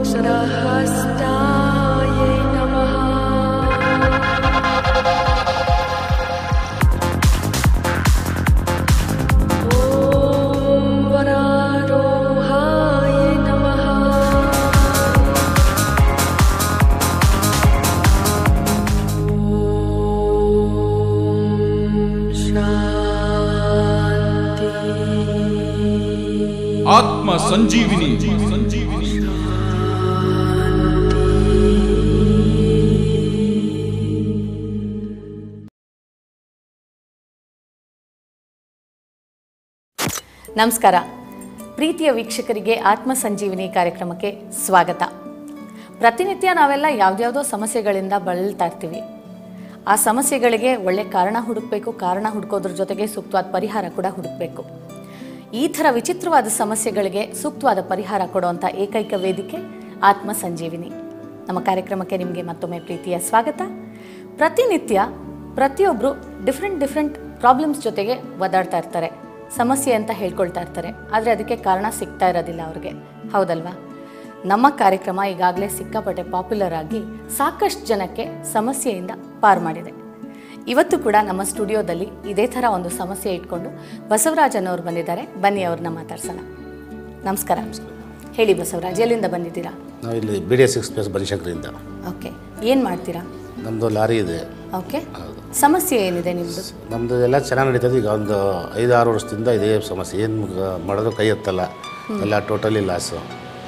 अक्षरहस्ताय नमः ॐ वरारोहाय नमः शान्ति ಆತ್ಮ ಸಂಜೀವಿನಿ ಸಂಜೀವಿನಿ ನಮಸ್ಕಾರ ಪ್ರೀತಿಯ ವೀಕ್ಷಕರಿಗೆ ಆತ್ಮ ಸಂಜೀವಿನಿ ಕಾರ್ಯಕ್ರಮಕ್ಕೆ ಸ್ವಾಗತ ಪ್ರತಿನಿತ್ಯ ನಾವೆಲ್ಲ ಯಾವ್ದ್ಯಾವುದೋ ಸಮಸ್ಯೆಗಳಿಂದ ಬಳಲ್ತಾ ಇರ್ತೀವಿ ಆ ಸಮಸ್ಯೆಗಳಿಗೆ ಒಳ್ಳೆ ಕಾರಣ ಹುಡುಕಬೇಕು ಕಾರಣ ಹುಡುಕೋದ್ರ ಜೊತೆಗೆ ಸೂಕ್ತವಾದ ಪರಿಹಾರ ಕೂಡ ಹುಡುಕಬೇಕು ಈ ಥರ ವಿಚಿತ್ರವಾದ ಸಮಸ್ಯೆಗಳಿಗೆ ಸೂಕ್ತವಾದ ಪರಿಹಾರ ಕೊಡುವಂಥ ಏಕೈಕ ವೇದಿಕೆ ಆತ್ಮ ಸಂಜೀವಿನಿ ನಮ್ಮ ಕಾರ್ಯಕ್ರಮಕ್ಕೆ ನಿಮಗೆ ಮತ್ತೊಮ್ಮೆ ಪ್ರೀತಿಯ ಸ್ವಾಗತ ಪ್ರತಿನಿತ್ಯ ಪ್ರತಿಯೊಬ್ಬರು ಡಿಫ್ರೆಂಟ್ ಡಿಫ್ರೆಂಟ್ ಪ್ರಾಬ್ಲಮ್ಸ್ ಜೊತೆಗೆ ಒದ್ದಾಡ್ತಾ ಇರ್ತಾರೆ ಸಮಸ್ಯೆ ಅಂತ ಹೇಳ್ಕೊಳ್ತಾ ಇರ್ತಾರೆ ಆದರೆ ಅದಕ್ಕೆ ಕಾರಣ ಸಿಗ್ತಾ ಇರೋದಿಲ್ಲ ಅವ್ರಿಗೆ ಹೌದಲ್ವಾ ನಮ್ಮ ಕಾರ್ಯಕ್ರಮ ಈಗಾಗಲೇ ಸಿಕ್ಕಾಪಟ್ಟೆ ಪಾಪ್ಯುಲರ್ ಆಗಿ ಸಾಕಷ್ಟು ಜನಕ್ಕೆ ಸಮಸ್ಯೆಯಿಂದ ಪಾರು ಮಾಡಿದೆ ಇವತ್ತು ಕೂಡ ನಮ್ಮ ಸ್ಟುಡಿಯೋದಲ್ಲಿ ಇದೇ ಥರ ಒಂದು ಸಮಸ್ಯೆ ಇಟ್ಕೊಂಡು ಬಸವರಾಜ್ ಅನ್ನೋರು ಬಂದಿದ್ದಾರೆ ಬನ್ನಿ ಅವ್ರನ್ನ ಮಾತಾಡ್ಸೋಣ ನಮಸ್ಕಾರ ಹೇಳಿ ಬಸವರಾಜ್ ಎಲ್ಲಿಂದ ಬಂದಿದ್ದೀರಾ ನಾವು ಇಲ್ಲಿ ಬಿ ಡಿ ಎಸ್ ಎಕ್ಸ್ಪ್ರೆಸ್ ಬನಶಂಕರಿಂದ ಓಕೆ ಏನು ಮಾಡ್ತೀರಾ ನಮ್ಮದು ಲಾರಿ ಇದೆ ಓಕೆ ಸಮಸ್ಯೆ ಏನಿದೆ ನಿಮ್ಮದು ನಮ್ಮದು ಎಲ್ಲ ಚೆನ್ನಾಗಿ ನಡೀತದೆ ಈಗ ಒಂದು ಐದು ಆರು ವರ್ಷದಿಂದ ಇದೇ ಸಮಸ್ಯೆ ಏನು ಮಾಡೋದು ಕೈ ಎತ್ತಲ್ಲ ಎಲ್ಲ ಟೋಟಲಿ ಲಾಸು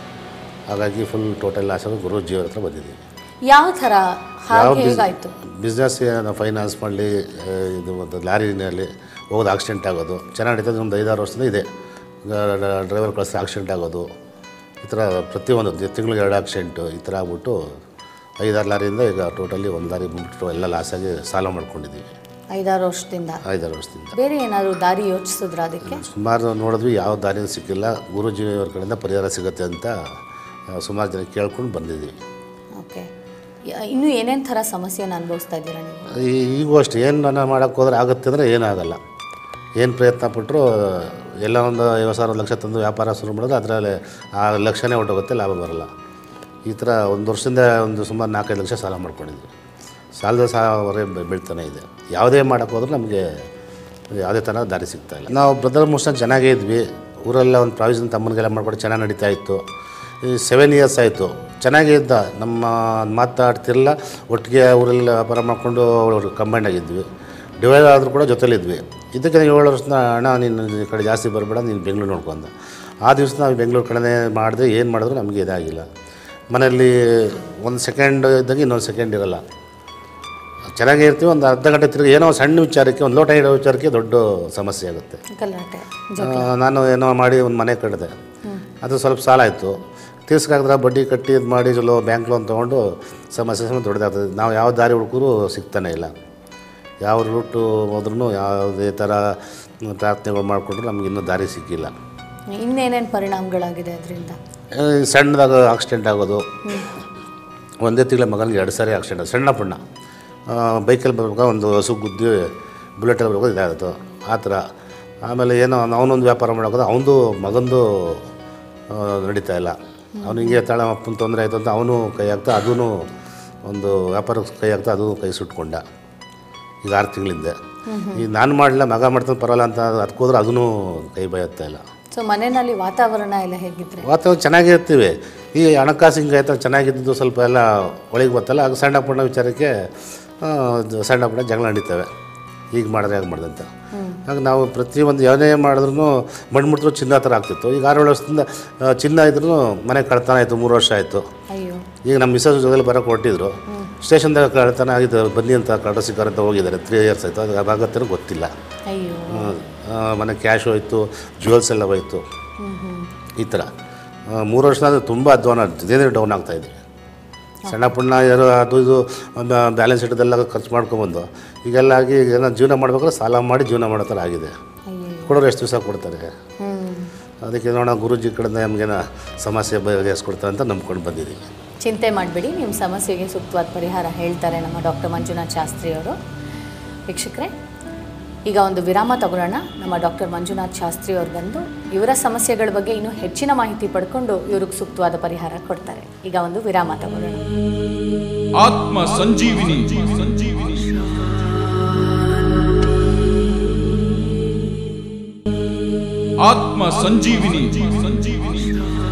ಹಾಗಾಗಿ ಫುಲ್ ಟೋಟಲ್ ಲಾಸ್ ಆಗಿ ಗುರುಜಿಯವ್ರ ಹತ್ರ ಬಂದಿದ್ದೀವಿ ಯಾವ ಥರ ಯಾವ ಹಾಗೆ ಹೇಗಾಯಿತು ಬಿಸ್ನೆಸ್ ನಾವು ಫೈನಾನ್ಸ್ ಮಾಡಲಿ ಇದು ಒಂದು ಲಾರಿನಲ್ಲಿ ಹೋಗೋದು ಆಕ್ಸಿಡೆಂಟ್ ಆಗೋದು ಚೆನ್ನಾಗಿ ನಡೀತದೆ ಒಂದು ಐದಾರು ವರ್ಷದಿಂದ ಇದೆ ಡ್ರೈವರ್ ಕಳಿಸಿ ಆಕ್ಸಿಡೆಂಟ್ ಆಗೋದು ಈ ಥರ ಪ್ರತಿಯೊಂದು ತಿಂಗಳಿಗೆ ಎರಡು ಆಕ್ಸಿಡೆಂಟು ಈ ಥರ ಆಗ್ಬಿಟ್ಟು ಐದಾರು ಲಾರಿಯಿಂದ ಈಗ ಟೋಟಲಿ ಒಂದು ಲಾರಿ ಬಿಟ್ಟು ಎಲ್ಲ ಲಾಸಾಗಿ ಸಾಲ ಮಾಡ್ಕೊಂಡಿದ್ದೀವಿ ಐದಾರು ವರ್ಷದಿಂದ ಐದಾರು ವರ್ಷದಿಂದ ಬೇರೆ ಏನಾದರೂ ದಾರಿ ಯೋಚಿಸಿದ್ರ ಅದಕ್ಕೆ ಸುಮಾರು ನೋಡಿದ್ವಿ ಯಾವ ದಾರಿನೂ ಸಿಕ್ಕಿಲ್ಲ ಗುರುಜಿಯವ್ರ ಕಡೆಯಿಂದ ಪರಿಹಾರ ಸಿಗುತ್ತೆ ಅಂತ ಆ, ಸುಮಾರು ಜನ ಕೇಳ್ಕೊಂಡು ಬಂದಿದ್ದೀವಿ ಓಕೆ ಇನ್ನೂ ಏನೇನು ಥರ ಸಮಸ್ಯೆನ ಅನುಭವಿಸ್ತಾ ಇದ್ದೀರಾ ನೀವು ಈ- ಈಗೂ ಅಷ್ಟೇ ಏನು ನಾನು ಮಾಡೋಕ್ಕೆ ಹೋದ್ರೆ ಆಗುತ್ತೆ ಅಂದರೆ ಏನಾಗಲ್ಲ ಏನು ಪ್ರಯತ್ನ ಪಟ್ಟರು ಎಲ್ಲ ಒಂದು ಐವತ್ತು ಸಾವಿರ ಲಕ್ಷ ತಂದು ವ್ಯಾಪಾರ ಶುರು ಮಾಡಿದ್ರೆ ಅದರಲ್ಲಿ ಆ ಲಕ್ಷನೇ ಹೊಟ್ಟೋಗುತ್ತೆ ಲಾಭ ಬರಲ್ಲ ಈ ಥರ ಒಂದು ವರ್ಷದಿಂದ ಒಂದು ಸುಮಾರು ನಾಲ್ಕೈದು ಲಕ್ಷ ಸಾಲ ಮಾಡ್ಕೊಂಡಿದ್ವಿ ಸಾಲದ ಸಾಲ ಬೀಳ್ತಾನೆ ಇದೆ ಯಾವುದೇ ಮಾಡೋಕ್ಕೆ ಹೋದ್ರೆ ನಮಗೆ ಯಾವುದೇ ಥರ ದಾರಿ ಸಿಗ್ತಾ ಇಲ್ಲ ನಾವು ಬ್ರದರ್ ಮೋಸ್ಟ್ ಚೆನ್ನಾಗೇ ಇದ್ವಿ ಊರೆಲ್ಲ ಒಂದು ಪ್ರಾವಿಷನ್ ತಮ್ಮನಿಗೆಲ್ಲ ಮಾಡ್ಕೊಂಡು ಚೆನ್ನಾಗಿ ನಡೀತಾ ಇತ್ತು ಈ ಸೆವೆನ್ ಇಯರ್ಸ್ ಆಯಿತು ಚೆನ್ನಾಗೇ ಇದ್ದ ನಮ್ಮ ಮಾತಾಡ್ತಿರಲಿಲ್ಲ ಒಟ್ಟಿಗೆ ಊರೆಲ್ಲ ವ್ಯಾಪಾರ ಮಾಡಿಕೊಂಡು ಕಂಬೈಂಡ್ ಆಗಿದ್ವಿ ಡಿವೈಡ್ ಆದರೂ ಕೂಡ ಜೊತೆಲಿದ್ವಿ ಇದಕ್ಕೆ ಏಳು ವರ್ಷದ ಅಣ್ಣ ನೀನು ಈ ಕಡೆ ಜಾಸ್ತಿ ಬರಬೇಡ ನೀನು ಬೆಂಗಳೂರು ನೋಡ್ಕೊಂಡ ಆ ದಿವಸ ನಾವು ಬೆಂಗಳೂರು ಕಡೆನೇ ಮಾಡಿದೆ ಏನು ಮಾಡಿದ್ರು ನಮಗೆ ಇದಾಗಿಲ್ಲ ಮನೆಯಲ್ಲಿ ಒಂದು ಸೆಕೆಂಡ್ ಇದ್ದಾಗ ಇನ್ನೊಂದು ಸೆಕೆಂಡ್ ಇರಲ್ಲ ಚೆನ್ನಾಗೇ ಇರ್ತೀವಿ ಒಂದು ಅರ್ಧ ಗಂಟೆ ತಿರುಗಿ ಏನೋ ಸಣ್ಣ ವಿಚಾರಕ್ಕೆ ಒಂದು ಲೋಟ ಇಡೋ ವಿಚಾರಕ್ಕೆ ದೊಡ್ಡ ಸಮಸ್ಯೆ ಆಗುತ್ತೆ ಗಲಾಟೆ ಆ, ನಾನು ಏನೋ ಮಾಡಿ ಒಂದು ಮನೆ ಕಟ್ಟಿದೆ ಅದು ಸ್ವಲ್ಪ ಸಾಲ ಆಯಿತು ತೀರ್ಸ್ಕಾಗಿದ್ರೆ ಬಡ್ಡಿ ಕಟ್ಟಿ ಇದು ಮಾಡಿ ಚಲೋ ಬ್ಯಾಂಕ್ ಲೋನ್ ತೊಗೊಂಡು ಸಮಸ್ಯೆ ಸಮಸ್ಯೆ ದೊಡ್ಡದಾಗ್ತದೆ ನಾವು ಯಾವ ದಾರಿ ಹುಡುಕರು ಸಿಗ್ತಾನೆ ಇಲ್ಲ ಯಾವ ರೂಟು ಹೋದ್ರೂ ಯಾವುದೇ ಥರ ಪ್ರಾರ್ಥನೆಗಳು ಮಾಡಿಕೊಂಡ್ರು ನಮ್ಗೆ ಇನ್ನೂ ದಾರಿ ಸಿಕ್ಕಿಲ್ಲ ಇನ್ನೇನೇನು ಪರಿಣಾಮಗಳಾಗಿದೆ ಅದರಿಂದ ಆ, ಸಣ್ಣದಾಗ ಆಕ್ಸಿಡೆಂಟ್ ಆಗೋದು ಒಂದೇ ತಿಂಗಳ ಮಗನಿಗೆ ಎರಡು ಸಾರಿ ಆಕ್ಸಿಡೆಂಟ್ ಸಣ್ಣ ಪುಣ್ಣ ಬೈಕಲ್ಲಿ ಬರ್ಬೇಕಾದ್ರೆ ಒಂದು ಹಸು ಗುದ್ದಿ ಬುಲೆಟಲ್ಲಿ ಬರ್ಬೇಕು ಇದಾಯಿತು ಆ ಥರ ಆಮೇಲೆ ಏನೋ ಅವನೊಂದು ವ್ಯಾಪಾರ ಮಾಡೋಕೆ ಅವನದು ಮಗಂದು ಆ, ನಡೀತಾ ಇಲ್ಲ ಅವನು ಹಿಂಗೆ ತಾಳ ಅಪ್ಪನ ತೊಂದರೆ ಆಯಿತು ಅಂತ ಅವನು ಕೈ ಹಾಕ್ತಾ ಅದೂ ಒಂದು ವ್ಯಾಪಾರಕ್ಕೆ ಕೈ ಹಾಕ್ತಾ ಅದು ಕೈ ಸುಟ್ಕೊಂಡ ಈಗ ಆರು ತಿಂಗಳಿಂದ ಈಗ ನಾನು ಮಾಡಲಿಲ್ಲ ಮಗ ಮಾಡ್ತಾನೆ ಪರವಾಗಿಲ್ಲ ಅಂತ ಅದಕ್ಕೆ ಹೋದ್ರೆ ಅದೂ ಕೈ ಬಯತ್ತಾ ಇಲ್ಲ ಸೊ ಮನೆಯಲ್ಲಿ ವಾತಾವರಣ ಎಲ್ಲ ಹೇಗಿದ್ರೆ ವಾತಾವರಣ ಚೆನ್ನಾಗಿರ್ತೀವಿ ಈ ಹಣಕಾಸು ಹಿಂಗೆ ಆಯ್ತು ಚೆನ್ನಾಗಿದ್ದು ಸ್ವಲ್ಪ ಎಲ್ಲ ಒಳಗೆ ಬರ್ತಲ್ಲ ಆಗ ಸಣ್ಣ ಪುಣ್ಣ ವಿಚಾರಕ್ಕೆ ಆ, ಇದು ಸಣ್ಣ ಪುಣ್ಣ ಜಗಳ ನಡೀತವೆ ಈಗ ಮಾಡಿದ್ರೆ ಹೇಗೆ ಮಾಡ್ದಂತ ಆಗ ನಾವು ಪ್ರತಿಯೊಂದು ಯಾವುದೇ ಮಾಡಿದ್ರು ಮಣ್ಣು ಮುಟ್ಟಿದ್ರು ಚಿನ್ನ ಥರ ಆಗ್ತಿತ್ತು ಈಗ ಆರು ಏಳು ವರ್ಷದಿಂದ ಆ, ಚಿನ್ನ ಇದ್ರೂ ಮನೆ ಕಳ್ತನ ಆಯಿತು ಮೂರು ವರ್ಷ ಆಯಿತು ಅಯ್ಯೋ ಈಗ ನಮ್ಮ ಮಿಸಸ್ ಜೊತೆಲಿ ಬರೋಕೆ ಹೊರಟಿದ್ರು ಸ್ಟೇಷನ್ದಾಗ ಕಳ್ತನ ಆಗಿದ್ದು ಬನ್ನಿ ಅಂತ ಕಳ್ಳ ಸಿಕ್ಕಾರ ಅಂತ ಹೋಗಿದ್ದಾರೆ ತ್ರೀ ಇಯರ್ಸ್ ಆಯಿತು ಅದು ಅದಾಗತ್ತೇನೋ ಗೊತ್ತಿಲ್ಲ ಅಯ್ಯೋ ಆ, ಮನೆ ಕ್ಯಾಶ್ ಹೋಯ್ತು ಜ್ಯುವೆಲ್ಸ್ ಎಲ್ಲ ಹೋಯ್ತು ಈ ಥರ ಆ, ಮೂರು ವರ್ಷದಿಂದ ತುಂಬ ಅಧ್ವಾನ ಇದೇ ಡೌನ್ ಆಗ್ತಾಯಿದ್ವಿ ಸಣ್ಣ ಪುಣ್ಣ ಯಾರು ಅದು ಇದು ಬ್ಯಾಲೆನ್ಸ್ ಇಟ್ಟದೆಲ್ಲ ಖರ್ಚು ಮಾಡ್ಕೊಂಬಂದು ಈಗೆಲ್ಲ ಆಗಿ ಏನೋ ಜೀವನ ಮಾಡ್ಬೇಕಾದ್ರೆ ಸಾಲ ಮಾಡಿ ಜೀವನ ಮಾಡೋ ಥರ ಆಗಿದೆ ಅಯ್ಯೋ ಕೊಡೋರು ಎಷ್ಟು ದಿವಸ ಕೊಡ್ತಾರೆ ಹ್ಞೂ ಅದಕ್ಕೆ ನೋಡೋಣ ಗುರುಜಿ ಕಡೆಯಿಂದ ನಮಗೇನೋ ಸಮಸ್ಯೆ ಬಗೆಹರಿಸ್ಕೊಡ್ತಾರೆ ಅಂತ ನಂಬ್ಕೊಂಡು ಬಂದಿದ್ದೀವಿ ಚಿಂತೆ ಮಾಡಬೇಡಿ ನಿಮ್ಮ ಸಮಸ್ಯೆಗೆ ಸೂಕ್ತವಾದ ಪರಿಹಾರ ಹೇಳ್ತಾರೆ ನಮ್ಮ ಡಾಕ್ಟರ್ ಮಂಜುನಾಥ್ ಶಾಸ್ತ್ರಿ ಅವರು ವೀಕ್ಷಕರೇ ಈಗ ಒಂದು ವಿರಾಮ ತಗೊಳ್ಳೋಣ ನಮ್ಮ ಡಾಕ್ಟರ್ ಮಂಜುನಾಥ್ ಶಾಸ್ತ್ರಿ ಅವರು ಬಂದು ಇವರ ಸಮಸ್ಯೆಗಳ ಬಗ್ಗೆ ಇನ್ನೂ ಹೆಚ್ಚಿನ ಮಾಹಿತಿ ಪಡ್ಕೊಂಡು ಇವ್ರಿಗೆ ಸೂಕ್ತವಾದ ಪರಿಹಾರ ಕೊಡ್ತಾರೆ ಈಗ ಒಂದು ವಿರಾಮ ತಗೊಳ್ಳೋಣ ಆತ್ಮ ಸಂಜೀವಿನಿ ಸಂಜೀವಿನಿ ಆತ್ಮ ಸಂಜೀವಿನಿ ಸಂಜೀವಿನಿ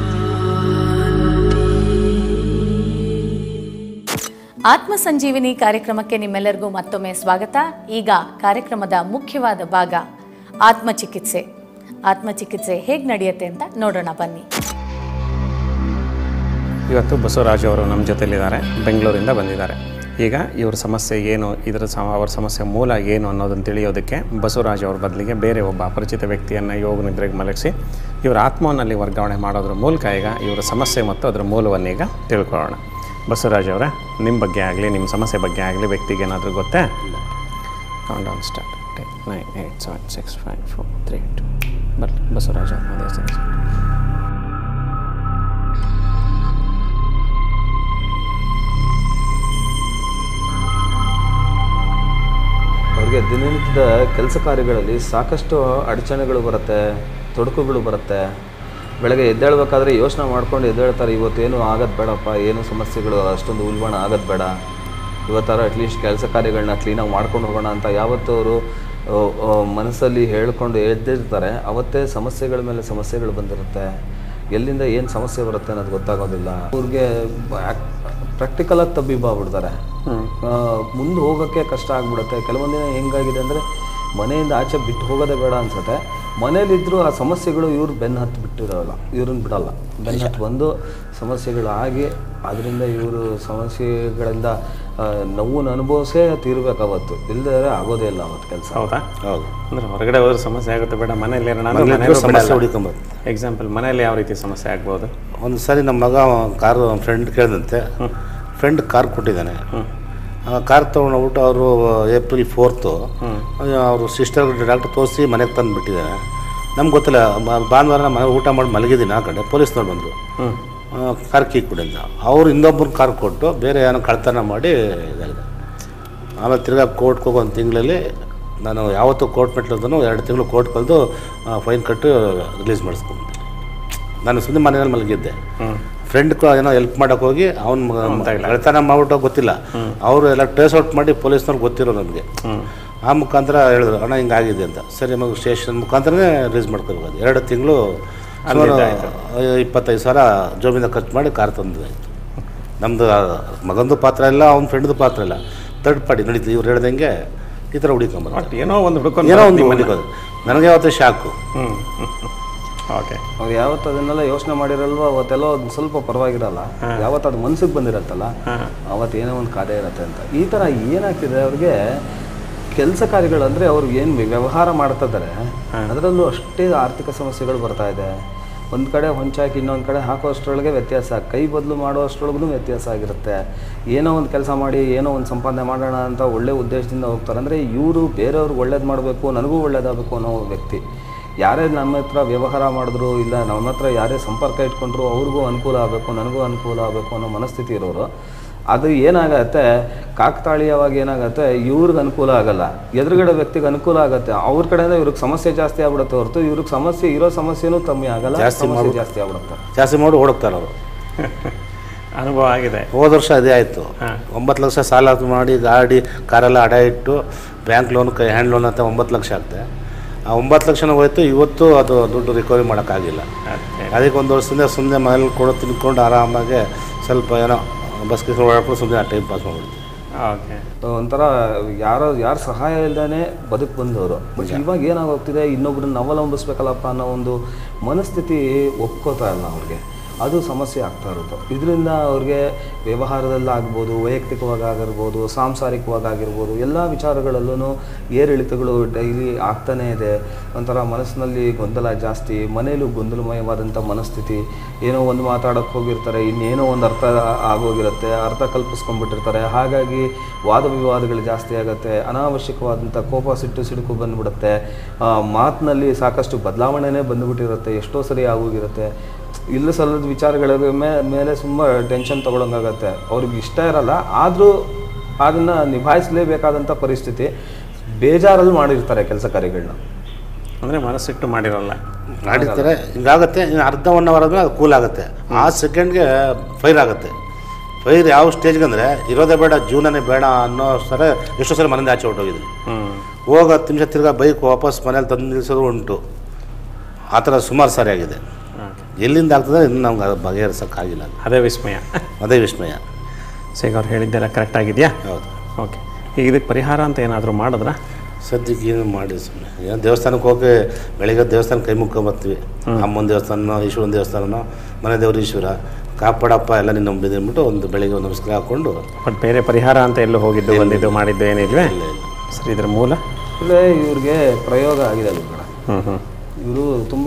ಆತ್ಮ ಸಂಜೀವಿನಿ ಕಾರ್ಯಕ್ರಮಕ್ಕೆ ನಿಮ್ಮೆಲ್ಲರಿಗೂ ಮತ್ತೊಮ್ಮೆ ಸ್ವಾಗತ ಈಗ ಕಾರ್ಯಕ್ರಮದ ಮುಖ್ಯವಾದ ಭಾಗ ಆತ್ಮಚಿಕಿತ್ಸೆ ಆತ್ಮಚಿಕಿತ್ಸೆ ಹೇಗೆ ನಡೆಯುತ್ತೆ ಅಂತ ನೋಡೋಣ ಬನ್ನಿ ಇವತ್ತು ಬಸವರಾಜ್ ಅವರು ನಮ್ಮ ಜೊತೆಲಿದ್ದಾರೆ ಬೆಂಗಳೂರಿಂದ ಬಂದಿದ್ದಾರೆ ಈಗ ಇವ್ರ ಸಮಸ್ಯೆ ಏನು ಇದರ ಸಮ ಅವ್ರ ಸಮಸ್ಯೆ ಮೂಲ ಏನು ಅನ್ನೋದನ್ನು ತಿಳಿಯೋದಕ್ಕೆ ಬಸವರಾಜ್ ಅವ್ರ ಬದಲಿಗೆ ಬೇರೆ ಒಬ್ಬ ಅಪರಿಚಿತ ವ್ಯಕ್ತಿಯನ್ನು ಯೋಗ ನಿದ್ರೆಗೆ ಮಲಗಿಸಿ ಇವರ ಆತ್ಮವನ್ನಲ್ಲಿ ವರ್ಗಾವಣೆ ಮಾಡೋದ್ರ ಮೂಲಕ ಈಗ ಇವರ ಸಮಸ್ಯೆ ಮತ್ತು ಅದರ ಮೂಲವನ್ನು ಈಗ ತಿಳ್ಕೊಳ್ಳೋಣ ಬಸವರಾಜ್ ಅವರೇ ನಿಮ್ಮ ಬಗ್ಗೆ ಆಗಲಿ ನಿಮ್ಮ ಸಮಸ್ಯೆ ಬಗ್ಗೆ ಆಗಲಿ ವ್ಯಕ್ತಿಗೆ ಏನಾದರೂ ಗೊತ್ತೇ countdown start ten nine eight seven six five four three two ಬರಲಿ ಬಸವರಾಜ್ ಅವ್ರ ಅದೇ ಸರಿ ಸರಿ ಅವ್ರಿಗೆ ದಿನನಿತ್ಯದ ಕೆಲಸ ಕಾರ್ಯಗಳಲ್ಲಿ ಸಾಕಷ್ಟು ಅಡಚಣೆಗಳು ಬರುತ್ತೆ ತೊಡಕುಗಳು ಬರುತ್ತೆ ಬೆಳಗ್ಗೆ ಎದ್ದೇಳ್ಬೇಕಾದ್ರೆ ಯೋಚನೆ ಮಾಡ್ಕೊಂಡು ಎದ್ದೇಳ್ತಾರೆ ಇವತ್ತೇನು ಆಗೋದು ಬೇಡಪ್ಪ ಏನು ಸಮಸ್ಯೆಗಳು ಅಷ್ಟೊಂದು ಉಲ್ಬಣ ಆಗೋದು ಬೇಡ ಇವತ್ತಾರ ಅಟ್ಲೀಸ್ಟ್ ಕೆಲಸ ಕಾರ್ಯಗಳನ್ನ ಕ್ಲೀನಾಗಿ ಮಾಡ್ಕೊಂಡು ಹೋಗೋಣ ಅಂತ ಯಾವತ್ತೂ ಅವರು ಮನಸ್ಸಲ್ಲಿ ಹೇಳ್ಕೊಂಡು ಎದ್ದಿರ್ತಾರೆ ಅವತ್ತೇ ಸಮಸ್ಯೆಗಳ ಮೇಲೆ ಸಮಸ್ಯೆಗಳು ಬಂದಿರುತ್ತೆ ಎಲ್ಲಿಂದ ಏನು ಸಮಸ್ಯೆ ಬರುತ್ತೆ ಅನ್ನೋದು ಗೊತ್ತಾಗೋದಿಲ್ಲ ಅವ್ರಿಗೆ ಪ್ರಾಕ್ಟಿಕಲಾಗಿ ತಬ್ಬಿಬ್ಬಾಗ್ಬಿಡ್ತಾರೆ ಮುಂದೆ ಹೋಗೋಕ್ಕೆ ಕಷ್ಟ ಆಗ್ಬಿಡುತ್ತೆ ಕೆಲವೊಂದಿನ ಹೆಂಗಾಗಿದೆ ಅಂದರೆ ಮನೆಯಿಂದ ಆಚೆ ಬಿಟ್ಟು ಹೋಗೋದೇ ಬೇಡ ಅನ್ಸುತ್ತೆ ಮನೇಲಿದ್ದರೂ ಆ ಸಮಸ್ಯೆಗಳು ಇವ್ರು ಬೆನ್ನು ಹತ್ತು ಬಿಟ್ಟಿರೋಲ್ಲ ಇವ್ರನ್ನ ಬಿಡಲ್ಲ ಬೆನ್ನು ಹತ್ತು ಬಂದು ಸಮಸ್ಯೆಗಳು ಆಗಿ ಅದರಿಂದ ಇವರು ಸಮಸ್ಯೆಗಳಿಂದ ಆ, ನೋವನ್ನು ಅನುಭವಿಸೇ ತೀರ್ಬೇಕು ಅವತ್ತು ಇಲ್ಲದೇ ಆಗೋದೇ ಇಲ್ಲ ಅವತ್ತು ಕೆಲಸ ಹೌದಾ ಹೌದು ಅಂದ್ರೆ ಹೊರಗಡೆ ಹೋದ್ರೆ ಸಮಸ್ಯೆ ಆಗುತ್ತೆ ಬೇಡ ಮನೇಲಿ ಇರೋಣ ಅಂದ್ರೆ ಮನೇಲಿ ಮನೇಲೂ ಸಮಸ್ಯೆ ಬಿಡಲ್ಲ. ಹುಡುಕೊಂಬರ್ತಾರೆ. ಎಕ್ಸಾಂಪಲ್ ಮನೇಲಿ ಯಾವ ರೀತಿ ಸಮಸ್ಯೆ ಆಗ್ಬೋದು ಒಂದು ಸಾರಿ ನಮ್ಮ ಮಗ ಕಾರು ಫ್ರೆಂಡ್ ಕೇಳಿದಂತೆ ಫ್ರೆಂಡ್ ಕಾರ್ ಕೊಟ್ಟಿದ್ದಾನೆ ಆ ಕಾರ್ ತೊಗೊಂಡೋಗ್ಬಿಟ್ಟು ಅವರು ಏಪ್ರಿಲ್ ಫೋರ್ತು ಅವರು ಸಿಸ್ಟರ್ ಡಾಕ್ಟರ್ ತೋರಿಸಿ ಮನೆಗೆ ತಂದು ಬಿಟ್ಟಿದ್ದಾನೆ ನಮ್ಗೆ ಗೊತ್ತಿಲ್ಲ ಬ- ಭಾನುವಾರ ನಾನು ಮನೆ ಊಟ ಮಾಡಿ ಮಲಗಿದ್ದೀನಿ ಆ ಕಡೆ ಪೊಲೀಸ್ನವ್ರು ಬಂದರು ಕಾರ್ ಕೀ ಕೊಡಿ ಅಂತ ಅವ್ರು ಇನ್ನೊಬ್ಬರು ಕಾರ್ ಕೊಟ್ಟು ಬೇರೆ ಏನೋ ಕಳ್ತನ ಮಾಡಿ ಇದಾಗಿದೆ ಆಮೇಲೆ ತಿರ್ಗಾ ಕೋರ್ಟ್ಗೆ ಹೋಗೋ ಒಂದು ತಿಂಗಳಲ್ಲಿ ನಾನು ಯಾವತ್ತೂ ಕೋರ್ಟ್ ಮೆಟ್ಲದನು ಎರಡು ತಿಂಗಳು ಕೋರ್ಟ್ ಕಳೆದು ಫೈನ್ ಕಟ್ಟು ರಿಲೀಸ್ ಮಾಡಿಸ್ಕೊಂಡು ನಾನು ಸುಮ್ಮನೆ ಮನೆಯಲ್ಲಿ ಮಲಗಿದ್ದೆ ಫ್ರೆಂಡ್ ಏನೋ ಹೆಲ್ಪ್ ಮಾಡೋಕೆ ಹೋಗಿ ಅವ್ನು ಕಳ್ತನ ಮಾಡ್ಬಿಟ್ಟು ಗೊತ್ತಿಲ್ಲ ಅವರು ಎಲ್ಲ ಟ್ರೇಸ್ ಔಟ್ ಮಾಡಿ ಪೊಲೀಸ್ನವ್ರು ಗೊತ್ತಿರೋ ನನಗೆ ಆ ಮುಖಾಂತರ ಹೇಳಿದ್ರು ಅಣ್ಣ ಹಿಂಗಾಗಿದೆ ಅಂತ ಸರಿ ಮಗ ಸ್ಟೇಷನ್ ಮುಖಾಂತರನೇ ರಿಲೀಸ್ ಮಾಡ್ಕೋಬೇಕು ಎರಡು ತಿಂಗಳು ಇಪ್ಪತ್ತೈದು ಸಾವಿರ ಜೋಬಿಂದ ಖರ್ಚು ಮಾಡಿ ಕಾರ್ ತಂದಾಯಿತು ನಮ್ಮದು ಮಗಂದು ಪಾತ್ರ ಇಲ್ಲ ಅವ್ನ ಫ್ರೆಂಡ್ದು ಪಾತ್ರ ಇಲ್ಲ ತರ್ಡ್ ಪಾರ್ಟಿ ನಡೀತು ಇವ್ರು ಹೇಳ್ದಂಗೆ ಈ ಥರ ಹುಡುಕೊಂಬರು ಬಟ್ ಏನೋ ಒಂದು ಹುಡ್ಕೊಂಡು ಏನೋ ಒಂದು ಹುಡುಕೋದು ನನಗೆ ಯಾವತ್ತೂ ಶಾಕು ಹ್ಞೂ ಓಕೆ ಅವ್ರು ಯಾವತ್ತು ಅದನ್ನೆಲ್ಲ ಯೋಚನೆ ಮಾಡಿರಲ್ವೋ ಅವತ್ತೆಲ್ಲ ಒಂದು ಸ್ವಲ್ಪ ಪರವಾಗಿರಲ್ಲ ಯಾವತ್ತು ಅದು ಮನ್ಸಿಗೆ ಬಂದಿರತ್ತಲ್ಲ ಅವತ್ತು ಏನೋ ಒಂದು ಕಾರ್ಯ ಇರತ್ತೆ ಅಂತ ಈ ಥರ ಏನಾಗ್ತಿದೆ ಅವ್ರಿಗೆ ಕೆಲಸ ಕಾರ್ಯಗಳು ಅಂದರೆ ಅವ್ರು ಏನು ವ್ಯವಹಾರ ಮಾಡ್ತಿದ್ದಾರೆ ಅದರಲ್ಲೂ ಅಷ್ಟೇ ಆರ್ಥಿಕ ಸಮಸ್ಯೆಗಳು ಬರ್ತಾ ಇದೆ ಒಂದು ಕಡೆ ಹೊಂಚಾಕಿ ಇನ್ನೊಂದು ಕಡೆ ಹಾಕೋಷ್ಟರೊಳಗೆ ವ್ಯತ್ಯಾಸ ಕೈ ಬದಲು ಮಾಡೋ ಅಷ್ಟರೊಳಗೂ ವ್ಯತ್ಯಾಸ ಆಗಿರುತ್ತೆ ಏನೋ ಒಂದು ಕೆಲಸ ಮಾಡಿ ಏನೋ ಒಂದು ಸಂಪಾದನೆ ಮಾಡೋಣ ಅಂತ ಒಳ್ಳೆ ಉದ್ದೇಶದಿಂದ ಹೋಗ್ತಾರೆ ಅಂದರೆ ಇವರು ಬೇರೆಯವ್ರಿಗೆ ಒಳ್ಳೇದು ಮಾಡಬೇಕು ನನಗೂ ಒಳ್ಳೇದಾಗಬೇಕು ಅನ್ನೋ ವ್ಯಕ್ತಿ ಯಾರೇ ನಮ್ಮ ಹತ್ರ ವ್ಯವಹಾರ ಮಾಡಿದ್ರು ಇಲ್ಲ ನಮ್ಮ ಹತ್ರ ಯಾರೇ ಸಂಪರ್ಕ ಇಟ್ಕೊಂಡ್ರು ಅವ್ರಿಗೂ ಅನುಕೂಲ ಆಗಬೇಕು ನನಗೂ ಅನುಕೂಲ ಆಗಬೇಕು ಅನ್ನೋ ಮನಸ್ಥಿತಿ ಇರೋರು ಅದು ಏನಾಗತ್ತೆ ಕಾಕತಾಳೀಯವಾಗಿ ಏನಾಗತ್ತೆ ಇವ್ರಿಗೆ ಅನುಕೂಲ ಆಗಲ್ಲ ಎದುರುಗಡೆ ವ್ಯಕ್ತಿಗೆ ಅನುಕೂಲ ಆಗುತ್ತೆ ಅವ್ರ ಕಡೆಯಿಂದ ಇವ್ರಿಗೆ ಸಮಸ್ಯೆ ಜಾಸ್ತಿ ಆಗ್ಬಿಡುತ್ತೆ ಹೊರತು ಇವ್ರಿಗೆ ಸಮಸ್ಯೆ ಇರೋ ಸಮಸ್ಯೆನೂ ಕಮ್ಮಿ ಆಗಲ್ಲ ಜಾಸ್ತಿ ಸಮಸ್ಯೆ ಮಾಡ್ಬಿಟ್ಟು- ಜಾಸ್ತಿ ಆಗ್ಬಿಡುತ್ತೆ ಜಾಸ್ತಿ ಮಾಡಿ ಓಡೋಗ್ತಾರೆ ಅವರು ಅನುಭವ ಆಗಿದೆ ಹೋದ ವರ್ಷ ಅದೇ ಆಯಿತು ಒಂಬತ್ತು ಲಕ್ಷ ಸಾಲ ಮಾಡಿ ಗಾಡಿ ಕಾರೆಲ್ಲ ಅಡ ಇಟ್ಟು ಬ್ಯಾಂಕ್ ಲೋನ್ ಕೈ ಹ್ಯಾಂಡ್ ಲೋನ್ ಅಂತ ಒಂಬತ್ತು ಲಕ್ಷ ಆಗ್ತದೆ ಆ ಒಂಬತ್ತು ಲಕ್ಷನ ಹೋಯ್ತು ಇವತ್ತು ಅದು ದುಡ್ಡು ರಿಕವರಿ ಮಾಡೋಕ್ಕಾಗಿಲ್ಲ ಓಕೆ ಅದಕ್ಕೆ ಒಂದು ವರ್ಷದಿಂದ ಸುಮ್ಮನೆ ಮನೇಲಿ ಕೊಡೋ ತಿನ್ಕೊಂಡು ಆರಾಮಾಗಿ ಸ್ವಲ್ಪ ಏನೋ ಬಸ್ ಗಿಸ್ ಓಡಾಡ್ಕೊಂಡು ಸುಮ್ಮನೆ ಟೈಮ್ ಪಾಸ್ ಮಾಡ್ಬಿಡ್ತೀವಿ ಓಕೆ ಒಂಥರ ಯಾರೋ ಯಾರ ಸಹಾಯ ಇಲ್ಲದೇ ಬದುಕು ಬಂದವರು ಬಟ್ ಇವಾಗ ಏನಾಗೋಗ್ತಿದೆ ಇನ್ನೊಬ್ರನ್ನ ಅವಲಂಬಿಸ್ಬೇಕಲ್ಲಪ್ಪ ಅನ್ನೋ ಒಂದು ಮನಸ್ಥಿತಿ ಒಪ್ಕೋತಾ ಇಲ್ಲ ಅವ್ರಿಗೆ ಅದು ಸಮಸ್ಯೆ ಆಗ್ತಾ ಇರುತ್ತೆ ಇದರಿಂದ ಅವ್ರಿಗೆ ವ್ಯವಹಾರದಲ್ಲಾಗ್ಬೋದು ವೈಯಕ್ತಿಕವಾಗಿ ಆಗಿರ್ಬೋದು ಸಾಂಸಾರಿಕವಾಗಿ ಆಗಿರ್ಬೋದು ಎಲ್ಲ ವಿಚಾರಗಳಲ್ಲೂ ಏರಿಳಿತಗಳು ಡೈಲಿ ಆಗ್ತಾನೇ ಇದೆ ಒಂಥರ ಮನಸ್ಸಿನಲ್ಲಿ ಗೊಂದಲ ಜಾಸ್ತಿ ಮನೇಲೂ ಗೊಂದಲಮಯವಾದಂಥ ಮನಸ್ಥಿತಿ ಏನೋ ಒಂದು ಮಾತಾಡೋಕ್ಕೆ ಹೋಗಿರ್ತಾರೆ ಇನ್ನೇನೋ ಒಂದು ಅರ್ಥ ಆಗೋಗಿರುತ್ತೆ ಅರ್ಥ ಕಲ್ಪಿಸ್ಕೊಂಡ್ಬಿಟ್ಟಿರ್ತಾರೆ ಹಾಗಾಗಿ ವಾದ ವಿವಾದಗಳು ಜಾಸ್ತಿ ಆಗುತ್ತೆ ಅನಾವಶ್ಯಕವಾದಂಥ ಕೋಪ ಸಿಟ್ಟು ಸಿಡುಕು ಬಂದ್ಬಿಡುತ್ತೆ ಆ, ಮಾತಿನಲ್ಲಿ ಸಾಕಷ್ಟು ಬದಲಾವಣೆನೇ ಬಂದುಬಿಟ್ಟಿರುತ್ತೆ ಎಷ್ಟೋ ಸರಿ ಆಗೋಗಿರುತ್ತೆ ಇಲ್ಲ ಸಲ್ಲದ ವಿಚಾರಗಳ ಮೇ ಮೇಲೆ ತುಂಬ ಟೆನ್ಷನ್ ತೊಗೊಳಂಗಾಗತ್ತೆ ಅವ್ರಿಗೆ ಇಷ್ಟ ಇರಲ್ಲ ಆದರೂ ಅದನ್ನು ನಿಭಾಯಿಸಲೇಬೇಕಾದಂಥ ಪರಿಸ್ಥಿತಿ ಬೇಜಾರಲ್ಲಿ ಮಾಡಿರ್ತಾರೆ ಕೆಲಸ ಕಾರ್ಯಗಳನ್ನ ಅಂದರೆ ಮನಸ್ಸಿಟ್ಟು ಮಾಡಿರೋಲ್ಲ ಮಾಡಿರ್ತಾರೆ ಹಿಂಗಾಗುತ್ತೆ ಇನ್ನು ಅರ್ಧ ಒನ್ ಅವರ್ ಆದಮೇಲೆ ಅದು ಕೂಲ್ ಆಗುತ್ತೆ ಆ ಸೆಕೆಂಡ್ಗೆ ಫೈರ್ ಆಗುತ್ತೆ ಫೈರ್ ಯಾವ ಸ್ಟೇಜ್ಗೆ ಅಂದರೆ ಇರೋದೇ ಬೇಡ ಜೀವನನೇ ಬೇಡ ಅನ್ನೋ ಸರ ಎಷ್ಟೋ ಸಲ ಮನೆಯಿಂದ ಆಚೆ ಹೊರಟೋಗಿದ್ದೀನಿ ಹ್ಞೂ ಹೋಗಿ ಹತ್ತು ನಿಮಿಷ ತಿರ್ಗಾ ಬೈಕ್ ವಾಪಸ್ ಮನೇಲಿ ತಂದು ನಿಲ್ಲಿಸೋದು ಉಂಟು ಆ ಥರ ಸುಮಾರು ಸಾರಿ ಆಗಿದೆ ಎಲ್ಲಿಂದ ಆಗ್ತದೆ ಇನ್ನು ನಮ್ಗೆ ಅದು ಬಗೆಹರಿಸೋಕ್ಕಾಗಿಲ್ಲ ಅದು. ಅದೇ ವಿಸ್ಮಯ ಅದೇ ವಿಸ್ಮಯ ಸೊ ಈಗ ಅವ್ರು ಹೇಳಿದ್ದೆಲ್ಲ ಕರೆಕ್ಟ್ ಆಗಿದೆಯಾ ಹೌದು ಓಕೆ ಈಗ ಇದಕ್ಕೆ ಪರಿಹಾರ ಅಂತ ಏನಾದರೂ ಮಾಡಿದ್ರಾ ಸದ್ಯಕ್ಕೆ ಏನು ಮಾಡಿ ಸುಮ್ಮನೆ ಏನೋ ದೇವಸ್ಥಾನಕ್ಕೆ ಹೋಗಿ ಬೆಳಿಗ್ಗೆ ದೇವಸ್ಥಾನ ಕೈ ಮುಕ್ಕೊಂಬರ್ತೀವಿ ಅಮ್ಮನ ದೇವಸ್ಥಾನ ಈಶ್ವರನ ದೇವಸ್ಥಾನನೋ ಮನೆ ದೇವ್ರ ಈಶ್ವರ ಕಾಪಾಡಪ್ಪ ಎಲ್ಲ ನಿನ್ನ ನಂಬಿದೆ ಅಂದ್ಬಿಟ್ಟು ಒಂದು ಬೆಳಿಗ್ಗೆ ಒಂದು ನಮಸ್ಕಾರ ಹಾಕ್ಕೊಂಡು ಬಟ್ ಬೇರೆ ಪರಿಹಾರ ಅಂತ ಎಲ್ಲೂ ಹೋಗಿದ್ದು ಬಂದಿದ್ದು ಮಾಡಿದ್ದು ಏನಿಲ್ವೇ ಸರಿ ಇದ್ರ ಮೂಲ ಅಂದರೆ ಇವ್ರಿಗೆ ಪ್ರಯೋಗ ಆಗಿದೆ ಗುರುಗಳ ಹ್ಞೂ ಹ್ಞೂ ಇವರು ತುಂಬ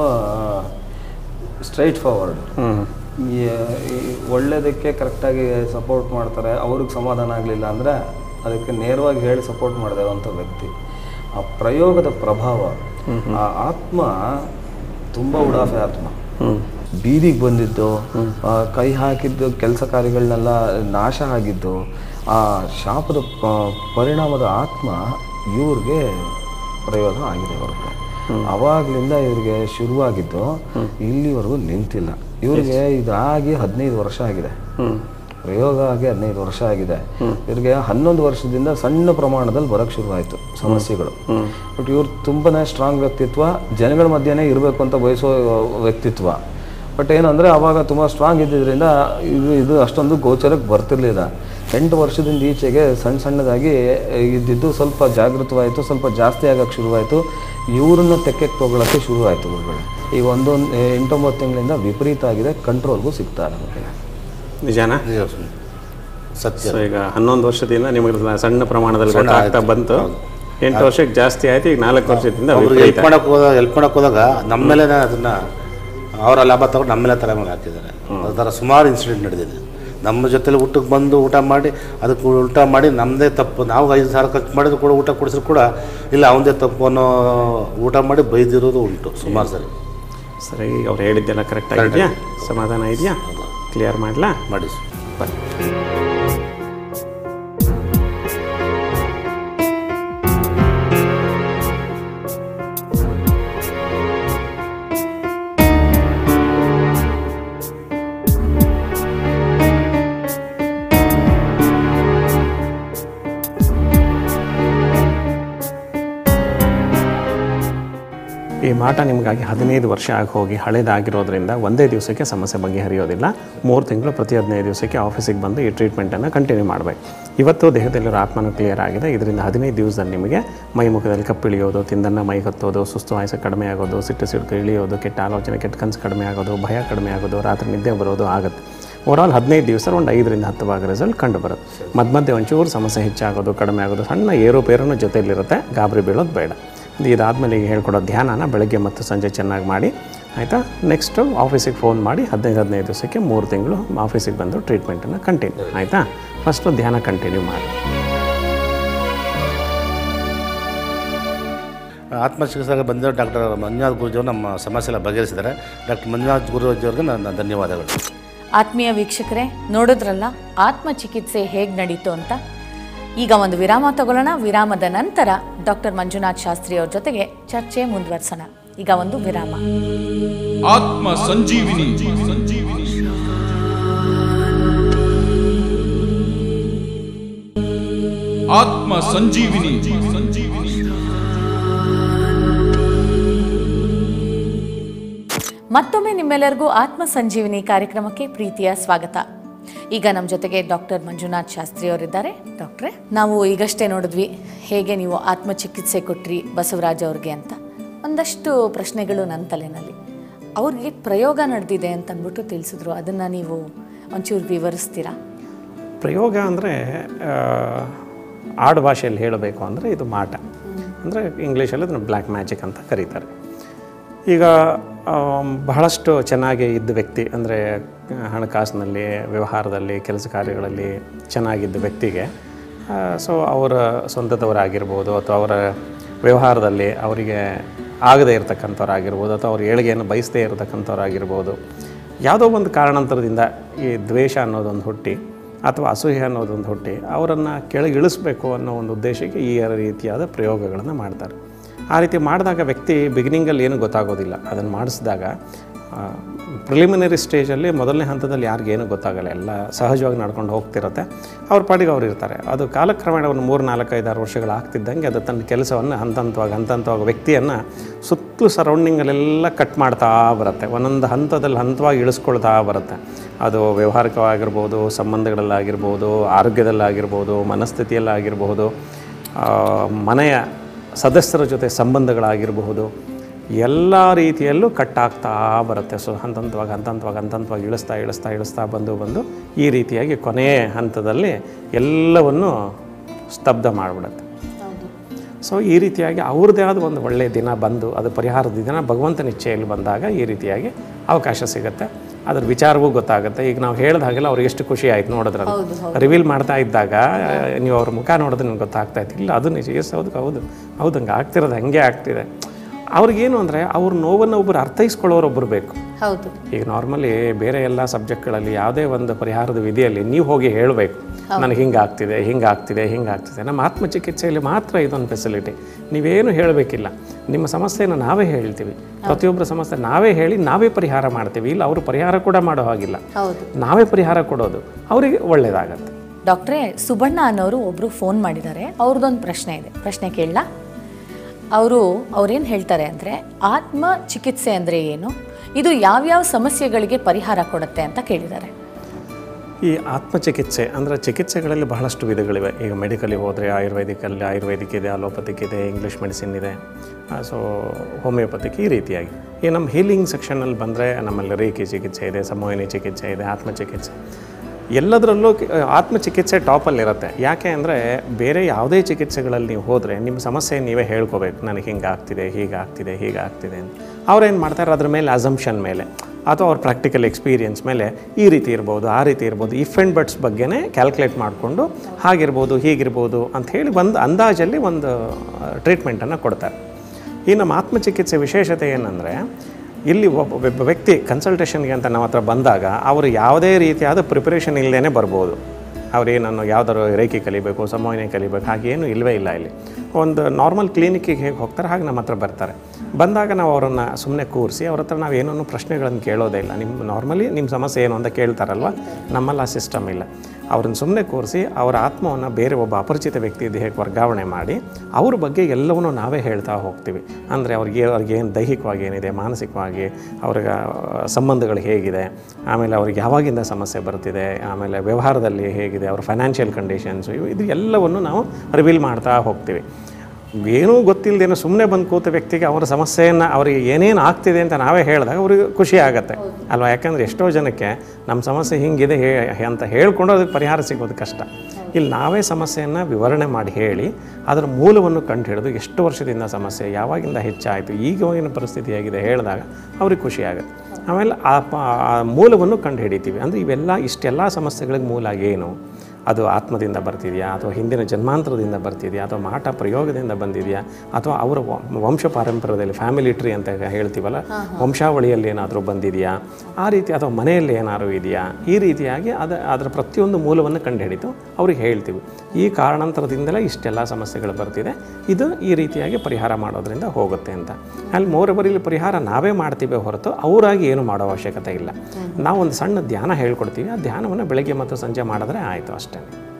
ಸ್ಟ್ರೈಟ್ ಫಾರ್ವರ್ಡ್ ಹ್ಞೂ ಒಳ್ಳೇದಕ್ಕೆ ಕರೆಕ್ಟಾಗಿ ಸಪೋರ್ಟ್ ಮಾಡ್ತಾರೆ ಅವ್ರಿಗೆ ಸಮಾಧಾನ ಆಗಲಿಲ್ಲ ಅಂದರೆ ಅದಕ್ಕೆ ನೇರವಾಗಿ ಹೇಳಿ ಸಪೋರ್ಟ್ ಮಾಡದೇ ಇರೋವಂಥ ವ್ಯಕ್ತಿ ಆ ಪ್ರಯೋಗದ ಪ್ರಭಾವ ಆ ಆತ್ಮ ತುಂಬ ಉಡಾಫೆ ಆತ್ಮ ಬೀದಿಗೆ ಬಂದಿದ್ದು ಆ, ಕೈ ಹಾಕಿದ್ದು ಕೆಲಸ ಕಾರ್ಯಗಳನ್ನೆಲ್ಲ ನಾಶ ಆಗಿದ್ದು ಆ ಶಾಪದ ಪ- ಪರಿಣಾಮದ ಆತ್ಮ ಇವ್ರಿಗೆ ಪ್ರಯೋಗ ಆಗಿದೆ ಹೊರತು ಅವಾಗ್ಲಿಂದ ಇವ್ರಿಗೆ ಶುರುವಾಗಿದ್ದು ಇಲ್ಲಿವರೆಗೂ ನಿಂತಿಲ್ಲ ಇವ್ರಿಗೆ ಇದಾಗಿ ಹದಿನೈದು ವರ್ಷ ಆಗಿದೆ ಪ್ರಯೋಗ ಆಗಿ ಹದಿನೈದು ವರ್ಷ ಆಗಿದೆ ಇವ್ರಿಗೆ ಹನ್ನೊಂದು ವರ್ಷದಿಂದ ಸಣ್ಣ ಪ್ರಮಾಣದಲ್ಲಿ ಬರೋಕ್ಕೆ ಶುರುವಾಯಿತು ಸಮಸ್ಯೆಗಳು ಬಟ್ ಇವ್ರು ತುಂಬಾನೇ ಸ್ಟ್ರಾಂಗ್ ವ್ಯಕ್ತಿತ್ವ ಜನಗಳ ಮಧ್ಯೆನೇ ಇರಬೇಕು ಅಂತ ಬಯಸೋ ವ್ಯಕ್ತಿತ್ವ ಬಟ್ ಏನಂದರೆ ಅವಾಗ ತುಂಬ ಸ್ಟ್ರಾಂಗ್ ಇದ್ದಿದ್ದರಿಂದ ಇದು ಇದು ಅಷ್ಟೊಂದು ಗೋಚರಕ್ಕೆ ಬರ್ತಿರ್ಲಿಲ್ಲ ಎಂಟು ವರ್ಷದಿಂದ ಈಚೆಗೆ ಸಣ್ಣ ಸಣ್ಣದಾಗಿ ಇದ್ದಿದ್ದು ಸ್ವಲ್ಪ ಜಾಗೃತವಾಯಿತು ಸ್ವಲ್ಪ ಜಾಸ್ತಿ ಆಗಕ್ಕೆ ಶುರುವಾಯಿತು ಇವ್ರನ್ನ ತೆಕ್ಕೆಗೆ ತಗೊಳ್ಳೋಕ್ಕೆ ಶುರುವಾಯಿತು ಗುರುಗಳೇ ಈಗ ಒಂದೊಂದು ಎಂಟೊಂಬತ್ತು ತಿಂಗಳಿಂದ ವಿಪರೀತ ಆಗಿದೆ ಕಂಟ್ರೋಲ್ಗೂ ಸಿಗ್ತಾ ಇಲ್ಲ ನಿಜಾನಾ ನಿಜ ಸುಮ್ನೆ. ಸತ್ಯ ಸೊ ಈಗ ಹನ್ನೊಂದು ವರ್ಷದಿಂದ ನಿಮಗೆ ಸಣ್ಣ ಪ್ರಮಾಣದಲ್ಲಿ ಸಣ್ಣ ಗೊತ್ತಾಗ್ತಾ ಆಯ್ತು. ಬಂತು ಎಂಟು ವರ್ಷಕ್ಕೆ ಜಾಸ್ತಿ ಆಯ್ತು ಈಗ ನಾಲ್ಕು ವರ್ಷದಿಂದ ಒಬ್ರಿಗೆ ಹೆಲ್ಪ್ ವಿಪರೀತ ಮಾಡಕ್ಕೆ ಹೋದಾಗ ಹೆಲ್ಪ್ ಮಾಡಕ್ಕೆ ಹೋದಾಗ ನಮ್ಮ ಮೇಲೆ ಅದನ್ನ ಅವರ ಲಾಭ ತಗೊಂಡು ನಮ್ಮ ಮೇಲೆ ತಲೆ ಮೇಲೆ ಹಾಕಿದ್ದಾರೆ ಆ ಥರ ಸುಮಾರು ಇನ್ಸಿಡೆಂಟ್ ನಡೆದಿದೆ ನಮ್ಮ ಜೊತೆಲಿ ಊಟಕ್ಕೆ ಬಂದು ಊಟ ಮಾಡಿ ಅದಕ್ಕೆ ಊಟ ಮಾಡಿ ನಮ್ಮದೇ ತಪ್ಪು ನಾವು ಐದು ಸಾವಿರ ಖರ್ಚು ಮಾಡಿದ್ರು ಕೂಡ ಊಟ ಕೊಡಿಸಿದ್ರು ಕೂಡ ಇಲ್ಲ ಅವನದೇ ತಪ್ಪು ಅನ್ನೋ ಊಟ ಮಾಡಿ ಬೈದಿರೋದು ಉಂಟು ಸುಮಾರು ಸರಿ ಸರಿ ಅವ್ರು ಹೇಳಿದ್ದೆಲ್ಲ ಕರೆಕ್ಟ್ ಆಗಿದೆಯಾ ಸಮಾಧಾನ ಇದೆಯಾ ಕ್ಲಿಯರ್ ಮಾಡಲಾ ಮಾಡಿ ಈ ಮಾಟ ನಿಮಗಾಗಿ ಹದಿನೈದು ವರ್ಷ ಆಗಿ ಹೋಗಿ ಹಳೇದಾಗಿರೋದ್ರಿಂದ ಒಂದೇ ದಿವಸಕ್ಕೆ ಸಮಸ್ಯೆ ಬಗೆಹರಿಯೋದಿಲ್ಲ ಮೂರು ತಿಂಗಳು ಪ್ರತಿ ಹದಿನೈದು ದಿವಸಕ್ಕೆ ಆಫೀಸಿಗೆ ಬಂದು ಈ ಟ್ರೀಟ್ಮೆಂಟನ್ನು ಕಂಟಿನ್ಯೂ ಮಾಡಬೇಕು ಇವತ್ತು ದೇಹದಲ್ಲಿರೋ ಆತ್ಮನು ಕ್ಲಿಯರ್ ಆಗಿದೆ ಇದರಿಂದ ಹದಿನೈದು ದಿವಸದಲ್ಲಿ ನಿಮಗೆ ಮೈ ಮುಖದಲ್ಲಿ ಕಪ್ಪಿಳಿಯೋದು ತಿಂದನ್ನು ಮೈ ಹತ್ತೋದು ಸುಸ್ತು ಆಯಸ ಕಡಿಮೆ ಆಗೋದು ಸಿಟ್ಟು ಸಿಡ್ಕು ಇಳಿಯೋದು ಕೆಟ್ಟ ಆಲೋಚನೆ ಕೆಟ್ಟ ಕನಸು ಕಡಿಮೆ ಆಗೋದು ಭಯ ಕಡಿಮೆ ಆಗೋದು ರಾತ್ರಿ ನಿದ್ದೆ ಬರೋದು ಆಗುತ್ತೆ ಓವರಾಲ್ ಹದಿನೈದು ದಿವಸ ಒಂದು ಐದರಿಂದ ಹತ್ತು ಭಾಗ ರಿಸಲ್ಟ್ ಕಂಡು ಬರುತ್ತೆ ಮಧ್ಯ ಮಧ್ಯೆ ಒಂಚೂರು ಸಮಸ್ಯೆ ಹೆಚ್ಚಾಗೋದು ಕಡಿಮೆ ಆಗೋದು ಸಣ್ಣ ಏರುಪೇರನ್ನು ಜೊತೆಯಲ್ಲಿರುತ್ತೆ ಗಾಬರಿ ಬೀಳೋದು ಬೇಡ ಇದಾದಮೇಲೆ ಈಗ ಹೇಳ್ಕೊಡೋ ಧ್ಯಾನನ ಬೆಳಗ್ಗೆ ಮತ್ತು ಸಂಜೆ ಚೆನ್ನಾಗಿ ಮಾಡಿ ಆಯಿತಾ ನೆಕ್ಸ್ಟು ಆಫೀಸಿಗೆ ಫೋನ್ ಮಾಡಿ ಹದಿನೈದು ಹದಿನೈದು ದಿವಸಕ್ಕೆ ಮೂರು ತಿಂಗಳು ಆಫೀಸಿಗೆ ಬಂದು ಟ್ರೀಟ್ಮೆಂಟನ್ನು ಕಂಟಿನ್ಯೂ ಆಯಿತಾ ಫಸ್ಟು ಧ್ಯಾನ ಕಂಟಿನ್ಯೂ ಮಾಡಿ ಆತ್ಮಚಿಕಿತ್ಸೆಗೆ ಬಂದಿರೋ ಡಾಕ್ಟರ್ ಮಂಜುನಾಥ್ ಗುರುಜಿಯವರು ನಮ್ಮ ಸಮಸ್ಯೆ ಎಲ್ಲ ಬಗೆಹರಿಸಿದ್ದಾರೆ ಡಾಕ್ಟರ್ ಮಂಜುನಾಥ್ ಗುರುಜಿಯವ್ರಿಗೆ ನನ್ನ ಧನ್ಯವಾದಗಳು ಆತ್ಮೀಯ ವೀಕ್ಷಕರೇ ನೋಡಿದ್ರಲ್ಲ ಆತ್ಮ ಚಿಕಿತ್ಸೆ ಹೇಗೆ ನಡೀತು ಅಂತ ಈಗ ಒಂದು ವಿರಾಮ ತಗೊಳ್ಳೋಣ ವಿರಾಮದ ನಂತರ ಡಾಕ್ಟರ್ ಮಂಜುನಾಥ್ ಶಾಸ್ತ್ರಿ ಅವ್ರ ಜೊತೆಗೆ ಚರ್ಚೆ ಮುಂದುವರ್ಸೋಣ ಈಗ ಒಂದು ವಿರಾಮ ಆತ್ಮ ಸಂಜೀವಿನಿ ಸಂಜೀವಿನಿ ಆತ್ಮ ಸಂಜೀವಿನಿ ಸಂಜೀವಿನಿ ಮತ್ತೊಮ್ಮೆ ನಿಮ್ಮೆಲ್ಲರಿಗೂ ಆತ್ಮ ಸಂಜೀವಿನಿ ಕಾರ್ಯಕ್ರಮಕ್ಕೆ ಪ್ರೀತಿಯ ಸ್ವಾಗತ ಈಗ ನಮ್ಮ ಜೊತೆಗೆ ಡಾಕ್ಟರ್ ಮಂಜುನಾಥ್ ಶಾಸ್ತ್ರಿ ಅವರಿದ್ದಾರೆ ಡಾಕ್ಟ್ರೆ ನಾವು ಈಗಷ್ಟೇ ನೋಡಿದ್ವಿ ಹೇಗೆ ನೀವು ಆತ್ಮ ಚಿಕಿತ್ಸೆ ಕೊಟ್ರಿ ಬಸವರಾಜ್ ಅವ್ರಿಗೆ ಅಂತ ಒಂದಷ್ಟು ಪ್ರಶ್ನೆಗಳು ನನ್ನ ತಲೆನಲ್ಲಿ ಅವ್ರಿಗೆ ಪ್ರಯೋಗ ನಡೆದಿದೆ ಅಂತ ಅಂದ್ಬಿಟ್ಟು ತಿಳಿಸಿದ್ರು ಅದನ್ನು ನೀವು ಒಂಚೂರು ವಿವರಿಸ್ತೀರಾ ಪ್ರಯೋಗ ಅಂದರೆ ಆಡು ಭಾಷೆಯಲ್ಲಿ ಹೇಳಬೇಕು ಅಂದರೆ ಇದು ಮಾಟ ಅಂದರೆ ಇಂಗ್ಲೀಷಲ್ಲಿ ಅದನ್ನು ಬ್ಲ್ಯಾಕ್ ಮ್ಯಾಜಿಕ್ ಅಂತ ಕರೀತಾರೆ ಈಗ ಆಮ್, ಬಹಳಷ್ಟು ಚೆನ್ನಾಗಿ ಇದ್ದ ವ್ಯಕ್ತಿ ಅಂದರೆ ಹಣಕಾಸಿನಲ್ಲಿ ವ್ಯವಹಾರದಲ್ಲಿ ಕೆಲಸ ಕಾರ್ಯಗಳಲ್ಲಿ ಚೆನ್ನಾಗಿದ್ದ ವ್ಯಕ್ತಿಗೆ ಸೊ ಅವರ ಸ್ವಂತದವರಾಗಿರ್ಬೋದು ಅಥವಾ ಅವರ ವ್ಯವಹಾರದಲ್ಲಿ ಅವರಿಗೆ ಆಗದೇ ಇರತಕ್ಕಂಥವ್ರಾಗಿರ್ಬೋದು ಅಥವಾ ಅವ್ರ ಏಳಿಗೆಯನ್ನು ಬಯಸದೇ ಇರತಕ್ಕಂಥವ್ರಾಗಿರ್ಬೋದು ಯಾವುದೋ ಒಂದು ಕಾರಣಾಂತರದಿಂದ ಈ ದ್ವೇಷ ಅನ್ನೋದೊಂದು ಹುಟ್ಟಿ ಅಥವಾ ಅಸೂಯೆ ಅನ್ನೋದೊಂದು ಹುಟ್ಟಿ ಅವರನ್ನು ಕೆಳಗೆ ಇಳಿಸ್ಬೇಕು ಅನ್ನೋ ಒಂದು ಉದ್ದೇಶಕ್ಕೆ ಈ ರೀತಿಯಾದ ಪ್ರಯೋಗಗಳನ್ನು ಮಾಡ್ತಾರೆ ಆ ರೀತಿ ಮಾಡಿದಾಗ ವ್ಯಕ್ತಿ ಬಿಗಿನಿಂಗಲ್ಲಿ ಏನು ಗೊತ್ತಾಗೋದಿಲ್ಲ ಅದನ್ನು ಮಾಡಿಸಿದಾಗ ಪ್ರಿಲಿಮಿನರಿ ಸ್ಟೇಜಲ್ಲಿ ಮೊದಲನೇ ಹಂತದಲ್ಲಿ ಯಾರಿಗೇನು ಗೊತ್ತಾಗಲ್ಲ ಎಲ್ಲ ಸಹಜವಾಗಿ ನಡ್ಕೊಂಡು ಹೋಗ್ತಿರುತ್ತೆ ಅವ್ರ ಪಾಡಿಗೆ ಅವ್ರು ಇರ್ತಾರೆ ಅದು ಕಾಲಕ್ರಮೇಣ ಒಂದು ಮೂರು ನಾಲ್ಕು ಐದಾರು ವರ್ಷಗಳು ಆಗ್ತಿದ್ದಂಗೆ ಅದು ತನ್ನ ಕೆಲಸವನ್ನು ಹಂತ ಹಂತವಾಗಿ ಹಂತ ಹಂತವಾಗಿ ವ್ಯಕ್ತಿಯನ್ನು ಸುತ್ತಲೂ ಸರೌಂಡಿಂಗಲ್ಲೆಲ್ಲ ಕಟ್ ಮಾಡ್ತಾ ಬರುತ್ತೆ ಒಂದೊಂದು ಹಂತದಲ್ಲಿ ಹಂತವಾಗಿ ಇಳಿಸ್ಕೊಳ್ತಾ ಬರುತ್ತೆ ಅದು ವ್ಯವಹಾರಿಕವಾಗಿರ್ಬೋದು ಸಂಬಂಧಗಳಲ್ಲಾಗಿರ್ಬೋದು ಆರೋಗ್ಯದಲ್ಲಾಗಿರ್ಬೋದು ಮನಸ್ಥಿತಿಯಲ್ಲಾಗಿರ್ಬೋದು ಆ, ಮನೆಯ ಸದಸ್ಯರ ಜೊತೆ ಸಂಬಂಧಗಳಾಗಿರಬಹುದು ಎಲ್ಲ ರೀತಿಯಲ್ಲೂ ಕಟ್ಟಾಗ್ತಾ ಬರುತ್ತೆ ಸೊ ಹಂತ ಹಂತವಾಗಿ ಹಂತ ಹಂತವಾಗಿ ಹಂತ ಹಂತವಾಗಿ ಇಳಿಸ್ತಾ ಇಳಿಸ್ತಾ ಇಳಿಸ್ತಾ ಬಂದು ಬಂದು ಈ ರೀತಿಯಾಗಿ ಕೊನೆಯ ಹಂತದಲ್ಲಿ ಎಲ್ಲವನ್ನು ಸ್ತಬ್ಧ ಮಾಡಿಬಿಡುತ್ತೆ ಸೊ ಈ ರೀತಿಯಾಗಿ ಅವ್ರದ್ದೇ ಆದ ಒಂದು ಒಳ್ಳೆಯ ದಿನ ಬಂದು ಅದು ಪರಿಹಾರದ ದಿನ ಭಗವಂತನ ಇಚ್ಛೆಯಲ್ಲಿ ಬಂದಾಗ ಈ ರೀತಿಯಾಗಿ ಅವಕಾಶ ಸಿಗುತ್ತೆ ಅದ್ರ ವಿಚಾರವೂ ಗೊತ್ತಾಗುತ್ತೆ ಈಗ ನಾವು ಹೇಳಿದ ಹಾಗೆಲ್ಲ ಅವ್ರಿಗೆ ಎಷ್ಟು ಖುಷಿ ಆಯ್ತು ನೋಡಿದ್ರೆ ರಿವೀಲ್ ಮಾಡ್ತಾ ಇದ್ದಾಗ ನೀವು ಅವ್ರ ಮುಖ ನೋಡಿದ್ರೆ ನಿಮ್ಗೆ ಗೊತ್ತಾಗ್ತಾ ಇತ್ತು ಇಲ್ಲ ಅದು ನಿಜ ಎಸ್ ಹೌದು ಹೌದು ಹೌದು ಹಂಗೆ ಆಗ್ತಿರೋದು ಹಂಗೆ ಆಗ್ತಿದೆ ಅವ್ರಿಗೇನು ಅಂದರೆ ಅವ್ರ ನೋವನ್ನು ಒಬ್ಬರು ಅರ್ಥೈಸ್ಕೊಳ್ಳೋರು ಒಬ್ಬರು ಬೇಕು ಹೌದು ಈಗ ನಾರ್ಮಲಿ ಬೇರೆ ಎಲ್ಲ ಸಬ್ಜೆಕ್ಟ್ಗಳಲ್ಲಿ ಯಾವುದೇ ಒಂದು ಪರಿಹಾರದ ವಿಧಿಯಲ್ಲಿ ನೀವು ಹೋಗಿ ಹೇಳಬೇಕು ನನಗೆ ಹಿಂಗೆ ಆಗ್ತಿದೆ ಹಿಂಗೆ ಆಗ್ತಿದೆ ಹಿಂಗೆ ಆಗ್ತಿದೆ ನಮ್ಮ ಆತ್ಮಚಿಕಿತ್ಸೆಯಲ್ಲಿ ಮಾತ್ರ ಇದೊಂದು ಫೆಸಿಲಿಟಿ ನೀವೇನು ಹೇಳಬೇಕಿಲ್ಲ ನಿಮ್ಮ ಸಮಸ್ಯೆಯನ್ನು ನಾವೇ ಹೇಳ್ತೀವಿ ಪ್ರತಿಯೊಬ್ಬರ ಸಮಸ್ಯೆ ನಾವೇ ಹೇಳಿ ನಾವೇ ಪರಿಹಾರ ಮಾಡ್ತೀವಿ ಇಲ್ಲ ಅವರು ಪರಿಹಾರ ಕೂಡ ಮಾಡೋ ಹಾಗಿಲ್ಲ ಹೌದು ನಾವೇ ಪರಿಹಾರ ಕೊಡೋದು ಅವರಿಗೆ ಒಳ್ಳೆಯದಾಗತ್ತೆ ಡಾಕ್ಟ್ರೇ ಸುಬಣ್ಣ ಅನ್ನೋರು ಒಬ್ಬರು ಫೋನ್ ಮಾಡಿದ್ದಾರೆ ಅವ್ರದ್ದೊಂದು ಪ್ರಶ್ನೆ ಇದೆ ಪ್ರಶ್ನೆ ಕೇಳಲಾ ಅವರು ಅವ್ರೇನು ಹೇಳ್ತಾರೆ ಅಂದರೆ ಆತ್ಮ ಚಿಕಿತ್ಸೆ ಅಂದರೆ ಏನು ಇದು ಯಾವ್ಯಾವ ಸಮಸ್ಯೆಗಳಿಗೆ ಪರಿಹಾರ ಕೊಡುತ್ತೆ ಅಂತ ಕೇಳಿದ್ದಾರೆ ಈ ಆತ್ಮಚಿಕಿತ್ಸೆ ಅಂದರೆ ಚಿಕಿತ್ಸೆಗಳಲ್ಲಿ ಬಹಳಷ್ಟು ವಿಧಗಳಿವೆ ಈಗ ಮೆಡಿಕಲಿಗೆ ಹೋದರೆ ಆಯುರ್ವೇದಿಕಲ್ಲಿ ಆಯುರ್ವೇದಿಕ್ ಇದೆ ಅಲೋಪತಿಕ್ ಇದೆ ಇಂಗ್ಲೀಷ್ ಮೆಡಿಸಿನ್ ಇದೆ ಸೊ ಹೋಮಿಯೋಪತಿಕ್ ಈ ರೀತಿಯಾಗಿ ಈ ನಮ್ಮ ಹೀಲಿಂಗ್ ಸೆಕ್ಷನಲ್ಲಿ ಬಂದರೆ ನಮ್ಮಲ್ಲಿ ರೇಖಿ ಚಿಕಿತ್ಸೆ ಇದೆ ಸಮೋಹಿನಿ ಚಿಕಿತ್ಸೆ ಇದೆ ಆತ್ಮಚಿಕಿತ್ಸೆ ಎಲ್ಲದರಲ್ಲೂ ಕಿ- ಆತ್ಮಚಿಕಿತ್ಸೆ ಟಾಪಲ್ಲಿರುತ್ತೆ ಯಾಕೆ ಅಂದರೆ ಬೇರೆ ಯಾವುದೇ ಚಿಕಿತ್ಸೆಗಳಲ್ಲಿ ನೀವು ಹೋದರೆ ನಿಮ್ಮ ಸಮಸ್ಯೆ ನೀವೇ ಹೇಳ್ಕೋಬೇಕು ನನಗೆ ಹಿಂಗೆ ಆಗ್ತಿದೆ ಹೀಗೆ ಆಗ್ತಿದೆ ಹೀಗೆ ಆಗ್ತಿದೆ ಅಂತ ಅವ್ರೇನು ಮಾಡ್ತಾರೆ ಅದ್ರ ಮೇಲೆ ಅಸಂಪ್ಷನ್ ಮೇಲೆ ಅಥವಾ ಅವ್ರ ಪ್ರಾಕ್ಟಿಕಲ್ ಎಕ್ಸ್ಪೀರಿಯನ್ಸ್ ಮೇಲೆ ಈ ರೀತಿ ಇರ್ಬೋದು ಆ ರೀತಿ ಇರ್ಬೋದು ಇಫ್ ಆ್ಯಂಡ್ ಬಟ್ಸ್ ಬಗ್ಗೆನೇ ಕ್ಯಾಲ್ಕುಲೇಟ್ ಮಾಡಿಕೊಂಡು ಹಾಗಿರ್ಬೋದು ಹೀಗಿರ್ಬೋದು ಅಂತ ಹೇಳಿ ಒಂದು ಅಂದಾಜಲ್ಲಿ ಒಂದು ಟ್ರೀಟ್ಮೆಂಟನ್ನು ಕೊಡ್ತಾರೆ ಈ ನಮ್ಮ ಆತ್ಮಚಿಕಿತ್ಸೆ ವಿಶೇಷತೆ ಏನಂದರೆ ಇಲ್ಲಿ ಒಬ್ಬ ಒಬ್ಬ ವ್ಯಕ್ತಿ ಕನ್ಸಲ್ಟೇಷನ್ಗೆ ಅಂತ ನಮ್ಮ ಹತ್ರ ಬಂದಾಗ ಅವರು ಯಾವುದೇ ರೀತಿಯಾದ ಪ್ರಿಪರೇಷನ್ ಇಲ್ಲದೇ ಬರ್ಬೋದು ಅವ್ರೇನನ್ನು ಯಾವ್ದಾದ್ರು ರೇಖೆ ಕಲಿಬೇಕು ಸಮೋಹಿನಿ ಕಲಿಬೇಕು ಹಾಗೇನು ಇಲ್ಲವೇ ಇಲ್ಲ ಇಲ್ಲಿ ಒಂದು ನಾರ್ಮಲ್ ಕ್ಲಿನಿಕ್ಕಿಗೆ ಹೇಗೆ ಹೋಗ್ತಾರೆ ಹಾಗೆ ನಮ್ಮ ಹತ್ರ ಬರ್ತಾರೆ ಬಂದಾಗ ನಾವು ಅವರನ್ನು ಸುಮ್ಮನೆ ಕೂರಿಸಿ ಅವ್ರ ಹತ್ರ ನಾವು ಏನೂ ಪ್ರಶ್ನೆಗಳನ್ನು ಕೇಳೋದೇ ಇಲ್ಲ ನಿಮ್ಮ ನಾರ್ಮಲಿ ನಿಮ್ಮ ಸಮಸ್ಯೆ ಏನು ಅಂತ ಕೇಳ್ತಾರಲ್ವ ನಮ್ಮಲ್ಲಿ ಆ ಸಿಸ್ಟಮ್ ಇಲ್ಲ ಅವ್ರನ್ನ ಸುಮ್ಮನೆ ಕೂರಿಸಿ ಅವರ ಆತ್ಮವನ್ನು ಬೇರೆ ಒಬ್ಬ ಅಪರಿಚಿತ ವ್ಯಕ್ತಿ ದೇಹಕ್ಕೆ ವರ್ಗಾವಣೆ ಮಾಡಿ ಅವ್ರ ಬಗ್ಗೆ ಎಲ್ಲವನ್ನೂ ನಾವೇ ಹೇಳ್ತಾ ಹೋಗ್ತೀವಿ ಅಂದರೆ ಅವ್ರಿಗೆ ಅವ್ರಿಗೆ ಏನು ದೈಹಿಕವಾಗಿ ಏನಿದೆ ಮಾನಸಿಕವಾಗಿ ಅವ್ರಿಗೆ ಸಂಬಂಧಗಳು ಹೇಗಿದೆ ಆಮೇಲೆ ಅವ್ರಿಗೆ ಯಾವಾಗಿಂದ ಸಮಸ್ಯೆ ಬರ್ತಿದೆ ಆಮೇಲೆ ವ್ಯವಹಾರದಲ್ಲಿ ಹೇಗಿದೆ ಅವ್ರ ಫೈನಾನ್ಷಿಯಲ್ ಕಂಡೀಷನ್ಸು ಇದು ಎಲ್ಲವನ್ನು ನಾವು ರಿವೀಲ್ ಮಾಡ್ತಾ ಹೋಗ್ತೀವಿ ಏನೂ ಗೊತ್ತಿಲ್ಲದೇನೋ ಸುಮ್ಮನೆ ಬಂದು ಕೂತ ವ್ಯಕ್ತಿಗೆ ಅವರ ಸಮಸ್ಯೆಯನ್ನು ಅವರಿಗೆ ಏನೇನು ಆಗ್ತಿದೆ ಅಂತ ನಾವೇ ಹೇಳಿದಾಗ ಅವ್ರಿಗೆ ಖುಷಿ ಆಗುತ್ತೆ ಅಲ್ವಾ ಯಾಕಂದರೆ ಎಷ್ಟೋ ಜನಕ್ಕೆ ನಮ್ಮ ಸಮಸ್ಯೆ ಹಿಂಗಿದೆ ಹೇ ಅಂತ ಹೇಳ್ಕೊಂಡು ಅದಕ್ಕೆ ಪರಿಹಾರ ಸಿಗೋದು ಕಷ್ಟ ಇಲ್ಲಿ ನಾವೇ ಸಮಸ್ಯೆಯನ್ನು ವಿವರಣೆ ಮಾಡಿ ಹೇಳಿ ಅದರ ಮೂಲವನ್ನು ಕಂಡು ಹಿಡಿದು ಎಷ್ಟು ವರ್ಷದಿಂದ ಸಮಸ್ಯೆ ಯಾವಾಗಿಂದ ಹೆಚ್ಚಾಯಿತು ಈಗಿನ ಪರಿಸ್ಥಿತಿ ಹೇಗಿದೆ ಹೇಳಿದಾಗ ಅವ್ರಿಗೆ ಖುಷಿ ಆಗುತ್ತೆ ಆಮೇಲೆ ಆ ಪ ಆ ಮೂಲವನ್ನು ಕಂಡು ಹಿಡಿತೀವಿ ಅಂದರೆ ಇವೆಲ್ಲ ಇಷ್ಟೆಲ್ಲ ಸಮಸ್ಯೆಗಳಿಗೆ ಮೂಲ ಏನು ಅದು ಆತ್ಮದಿಂದ ಬರ್ತಿದೆಯಾ ಅಥವಾ ಹಿಂದಿನ ಜನ್ಮಾಂತರದಿಂದ ಬರ್ತಿದೆಯಾ ಅಥವಾ ಮಾಟ ಪ್ರಯೋಗದಿಂದ ಬಂದಿದೆಯಾ ಅಥವಾ ಅವರ ವ- ವಂಶ ಪಾರಂಪರ್ಯದಲ್ಲಿ ಫ್ಯಾಮಿಲಿ ಟ್ರೀ ಅಂತ ಹೇಳ್ತೀವಲ್ಲ ವಂಶಾವಳಿಯಲ್ಲಿ ಏನಾದರೂ ಬಂದಿದೆಯಾ ಆ ರೀತಿ ಅಥವಾ ಮನೆಯಲ್ಲಿ ಏನಾದರೂ ಇದೆಯಾ ಈ ರೀತಿಯಾಗಿ ಅದ ಅದರ ಪ್ರತಿಯೊಂದು ಮೂಲವನ್ನು ಕಂಡುಹಿಡಿದು ಅವ್ರಿಗೆ ಹೇಳ್ತೀವಿ ಈ ಕಾರಣಾಂತರದಿಂದಲೇ ಇಷ್ಟೆಲ್ಲ ಸಮಸ್ಯೆಗಳು ಬರ್ತಿದೆ ಇದು ಈ ರೀತಿಯಾಗಿ ಪರಿಹಾರ ಮಾಡೋದ್ರಿಂದ ಹೋಗುತ್ತೆ ಅಂತ ಅಲ್ಲಿ ಮೋರಬರ್ ಇಲ್ಲಿ ಪರಿಹಾರ ನಾವೇ ಮಾಡ್ತೀವಿ ಹೊರತು ಅವರಾಗಿ ಏನು ಮಾಡೋ ಅವಶ್ಯಕತೆ ಇಲ್ಲ ನಾವು ಒಂದು ಸಣ್ಣ ಧ್ಯಾನ ಹೇಳ್ಕೊಡ್ತೀವಿ ಆ ಧ್ಯಾನವನ್ನು ಬೆಳಗ್ಗೆ ಮತ್ತು ಸಂಜೆ ಮಾಡಿದ್ರೆ ಆಯಿತು ಅಷ್ಟೇ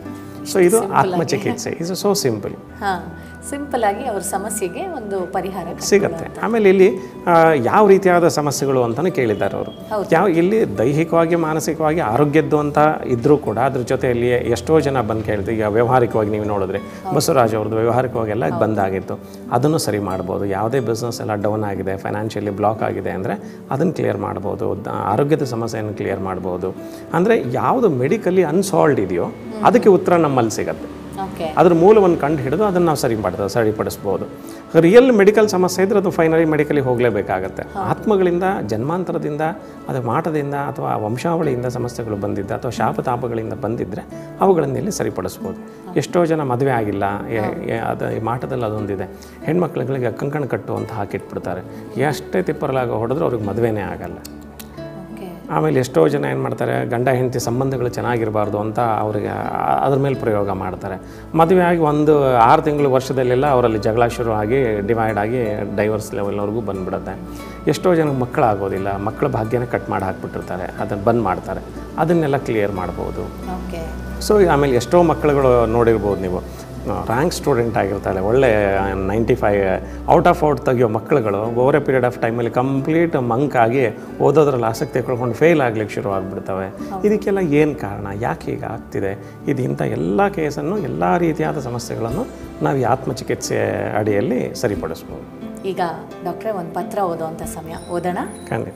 ಸೊ ಇದು ಆತ್ಮಚಿಕಿತ್ಸೆ ಇದು ಸೋ ಸಿಂಪಲ್ ಹಾಂ ಸಿಂಪಲ್ ಆಗಿ ಅವ್ರ ಸಮಸ್ಯೆಗೆ ಒಂದು ಪರಿಹಾರ ಕಂಡು- ಸಿಗತ್ತೆ ಆಮೇಲೆ ಇಲ್ಲಿ ಆ, ಯಾವ ರೀತಿಯಾದ ಸಮಸ್ಯೆಗಳು ಅಂತಲೂ ಕೇಳಿದ್ದಾರೆ ಅವರು ಯಾವ ಇಲ್ಲಿ ದೈಹಿಕವಾಗಿ ಮಾನಸಿಕವಾಗಿ ಆರೋಗ್ಯದ್ದು ಅಂತ ಇದ್ದರೂ ಕೂಡ ಅದ್ರ ಜೊತೆಯಲ್ಲಿ ಎಷ್ಟೋ ಜನ ಬಂದು ಕೇಳಿದ್ರು ಈಗ ವ್ಯವಹಾರಿಕವಾಗಿ ನೀವು ನೋಡಿದ್ರೆ ಬಸವರಾಜ್ ಅವ್ರದ್ದು ವ್ಯವಹಾರಿಕವಾಗಿ ಎಲ್ಲ ಬಂದಾಗಿತ್ತು ಅದನ್ನು ಸರಿ ಮಾಡ್ಬೋದು ಯಾವುದೇ ಬಿಸ್ನೆಸ್ ಎಲ್ಲ ಡೌನ್ ಆಗಿದೆ ಫೈನಾನ್ಷಿಯಲಿ ಬ್ಲಾಕ್ ಆಗಿದೆ ಅಂದರೆ ಅದನ್ನು ಕ್ಲಿಯರ್ ಮಾಡ್ಬೋದು ದ- ಆರೋಗ್ಯದ ಸಮಸ್ಯೆಯನ್ನು ಕ್ಲಿಯರ್ ಮಾಡ್ಬೋದು ಅಂದರೆ ಯಾವುದು ಮೆಡಿಕಲಿ ಅನ್ಸಾಲ್ವ್ಡ್ ಇದೆಯೋ ಅದಕ್ಕೆ ಉತ್ತರ ನಮ್ಮಲ್ಲಿ ಸಿಗತ್ತೆ ಓಕೆ ಅದ್ರ ಮೂಲವನ್ನು ಕಂಡು ಹಿಡಿದು ಅದನ್ನು ನಾವು ಸರಿ ಮಾಡ್ತೇವೆ ಸರಿಪಡಿಸ್ಬೋದು ರಿಯಲ್ ಮೆಡಿಕಲ್ ಸಮಸ್ಯೆ ಇದ್ರೆ ಅದು ಫೈನಲಿ ಮೆಡಿಕಲಿಗೆ ಹೋಗಲೇಬೇಕಾಗತ್ತೆ ಆತ್ಮಗಳಿಂದ ಜನ್ಮಾಂತರದಿಂದ ಅದು ಮಾಟದಿಂದ ಅಥವಾ ವಂಶಾವಳಿಯಿಂದ ಸಮಸ್ಯೆಗಳು ಬಂದಿದ್ದ ಅಥವಾ ಶಾಪತಾಪಗಳಿಂದ ಬಂದಿದ್ದರೆ ಅವುಗಳನ್ನು ಇಲ್ಲಿ ಸರಿಪಡಿಸ್ಬೋದು ಎಷ್ಟೋ ಜನ ಮದುವೆ ಆಗಿಲ್ಲ ಎ- ಎ- ಅದು ಈ ಮಾಟದಲ್ಲಿ ಅದೊಂದಿದೆ ಹೆಣ್ಮಕ್ಳುಗಳಿಗೆ ಕಂಕಣ ಕಟ್ಟು ಅಂತ ಹಾಕಿಟ್ಬಿಡ್ತಾರೆ ಎಷ್ಟೇ ತಿಪ್ಪರಲಾಗ ಹೊಡೆದ್ರೂ ಅವ್ರಿಗೆ ಮದುವೆನೇ ಆಗಲ್ಲ ಓಕೆ ಆಮೇಲೆ ಎಷ್ಟೋ ಜನ ಏನು ಮಾಡ್ತಾರೆ ಗಂಡ ಹೆಂಡತಿ ಸಂಬಂಧಗಳು ಚೆನ್ನಾಗಿರಬಾರ್ದು ಅಂತ ಅವರಿಗೆ ಆ- ಅದ್ರ ಮೇಲೆ ಪ್ರಯೋಗ ಮಾಡ್ತಾರೆ ಮದುವೆ ಆಗಿ ಒಂದು ಆರು ತಿಂಗಳು ವರ್ಷದಲ್ಲೆಲ್ಲ ಅವರಲ್ಲಿ ಜಗಳ ಶುರು ಆಗಿ ಡಿವೈಡ್ ಆಗಿ ಡೈವರ್ಸ್ ಲೆವೆಲ್ವರೆಗೂ ಬಂದ್ಬಿಡುತ್ತೆ ಎಷ್ಟೋ ಜನಕ್ಕೆ ಮಕ್ಕಳಾಗೋದಿಲ್ಲ ಮಕ್ಕಳ ಭಾಗ್ಯನೇ ಕಟ್ ಮಾಡಿ ಹಾಕ್ಬಿಟ್ಟಿರ್ತಾರೆ ಅದನ್ನು ಬಂದ್ ಮಾಡ್ತಾರೆ ಅದನ್ನೆಲ್ಲ ಕ್ಲಿಯರ್ ಮಾಡ್ಬೋದು ಓಕೆ ಸೊ ಆಮೇಲೆ ಎಷ್ಟೋ ಮಕ್ಕಳುಗಳು ನೋಡಿರ್ಬೋದು ನೀವು ರ್ಯಾಂಕ್ ಸ್ಟೂಡೆಂಟ್ ಆಗಿರ್ತಾಳೆ ಒಳ್ಳೆ ninety five out of out ತೆಗಿಯೋ ಮಕ್ಕಳುಗಳು ಓವರ್ ಎ ಪೀರಿಯಡ್ ಆಫ್ ಟೈಮಲ್ಲಿ ಕಂಪ್ಲೀಟ್ ಮಂಕ್ ಆಗಿ ಓದೋದ್ರಲ್ಲಿ ಆಸಕ್ತಿ ಕಳ್ಕೊಂಡು ಫೇಲ್ ಆಗ್ಲಿಕ್ಕೆ ಶುರು ಆಗಿಬಿಡ್ತವೆ ಇದಕ್ಕೆಲ್ಲ ಏನು ಕಾರಣ ಯಾಕೆ ಹೀಗೆ ಆಗ್ತಿದೆ ಇದು ಇಂಥ ಎಲ್ಲ ಕೇಸನ್ನು ಎಲ್ಲ ರೀತಿಯಾದ ಸಮಸ್ಯೆಗಳನ್ನು ನಾವು ಈ ಆತ್ಮಚಿಕಿತ್ಸೆ ಅಡಿಯಲ್ಲಿ ಸರಿಪಡಿಸ್ಬೋದು ಈಗ ಡಾಕ್ಟ್ರೇ ಒಂದು ಪತ್ರ ಓದೋವಂಥ ಸಮಯ ಓದೋಣ ಖಂಡಿತ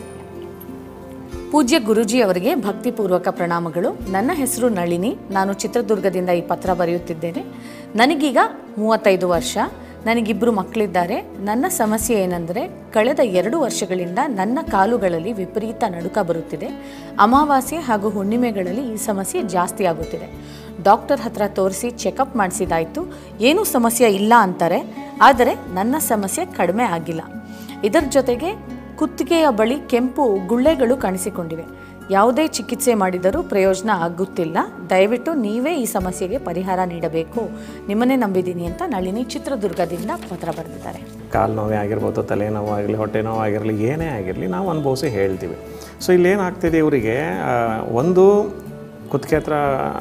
ಪೂಜ್ಯ ಗುರುಜಿ ಅವರಿಗೆ ಭಕ್ತಿಪೂರ್ವಕ ಪ್ರಣಾಮಗಳು ನನ್ನ ಹೆಸರು ನಳಿನಿ ನಾನು ಚಿತ್ರದುರ್ಗದಿಂದ ಈ ಪತ್ರ ಬರೆಯುತ್ತಿದ್ದೇನೆ ನನಗೀಗ ಮೂವತ್ತೈದು ವರ್ಷ ನನಗಿಬ್ಬರು ಮಕ್ಕಳಿದ್ದಾರೆ ನನ್ನ ಸಮಸ್ಯೆ ಏನೆಂದರೆ ಕಳೆದ ಎರಡು ವರ್ಷಗಳಿಂದ ನನ್ನ ಕಾಲುಗಳಲ್ಲಿ ವಿಪರೀತ ನಡುಕ ಬರುತ್ತಿದೆ ಅಮಾವಾಸ್ಯೆ ಹಾಗೂ ಹುಣ್ಣಿಮೆಗಳಲ್ಲಿ ಈ ಸಮಸ್ಯೆ ಜಾಸ್ತಿ ಆಗುತ್ತಿದೆ ಡಾಕ್ಟರ್ ಹತ್ರ ತೋರಿಸಿ ಚೆಕಪ್ ಮಾಡಿಸಿದಾಯಿತು ಏನೂ ಸಮಸ್ಯೆ ಇಲ್ಲ ಅಂತಾರೆ ಆದರೆ ನನ್ನ ಸಮಸ್ಯೆ ಕಡಿಮೆ ಆಗಿಲ್ಲ ಇದರ ಜೊತೆಗೆ ಕುತ್ತಿಗೆಯ ಬಳಿ ಕೆಂಪು ಗುಳ್ಳೆಗಳು ಕಾಣಿಸಿಕೊಂಡಿವೆ ಯಾವುದೇ ಚಿಕಿತ್ಸೆ ಮಾಡಿದರೂ ಪ್ರಯೋಜನ ಆಗುತ್ತಿಲ್ಲ ದಯವಿಟ್ಟು ನೀವೇ ಈ ಸಮಸ್ಯೆಗೆ ಪರಿಹಾರ ನೀಡಬೇಕು ನಿಮ್ಮನ್ನೇ ನಂಬಿದ್ದೀನಿ ಅಂತ ನಳಿನಿ ಚಿತ್ರದುರ್ಗದಿಂದ ಪತ್ರ ಬರೆದಿದ್ದಾರೆ ಕಾಲು ನೋವೇ ಆಗಿರ್ಬೋದು ತಲೆನೋವು ಆಗಲಿ ಹೊಟ್ಟೆ ನೋವು ಆಗಿರಲಿ ಏನೇ ಆಗಿರಲಿ ನಾವು ಅನುಭವಿಸಿ ಹೇಳ್ತೀವಿ ಸೊ ಇಲ್ಲೇನಾಗ್ತಿದೆ ಇವರಿಗೆ ಆ, ಒಂದು ಕುತ್ತಿಗೆ ಹತ್ರ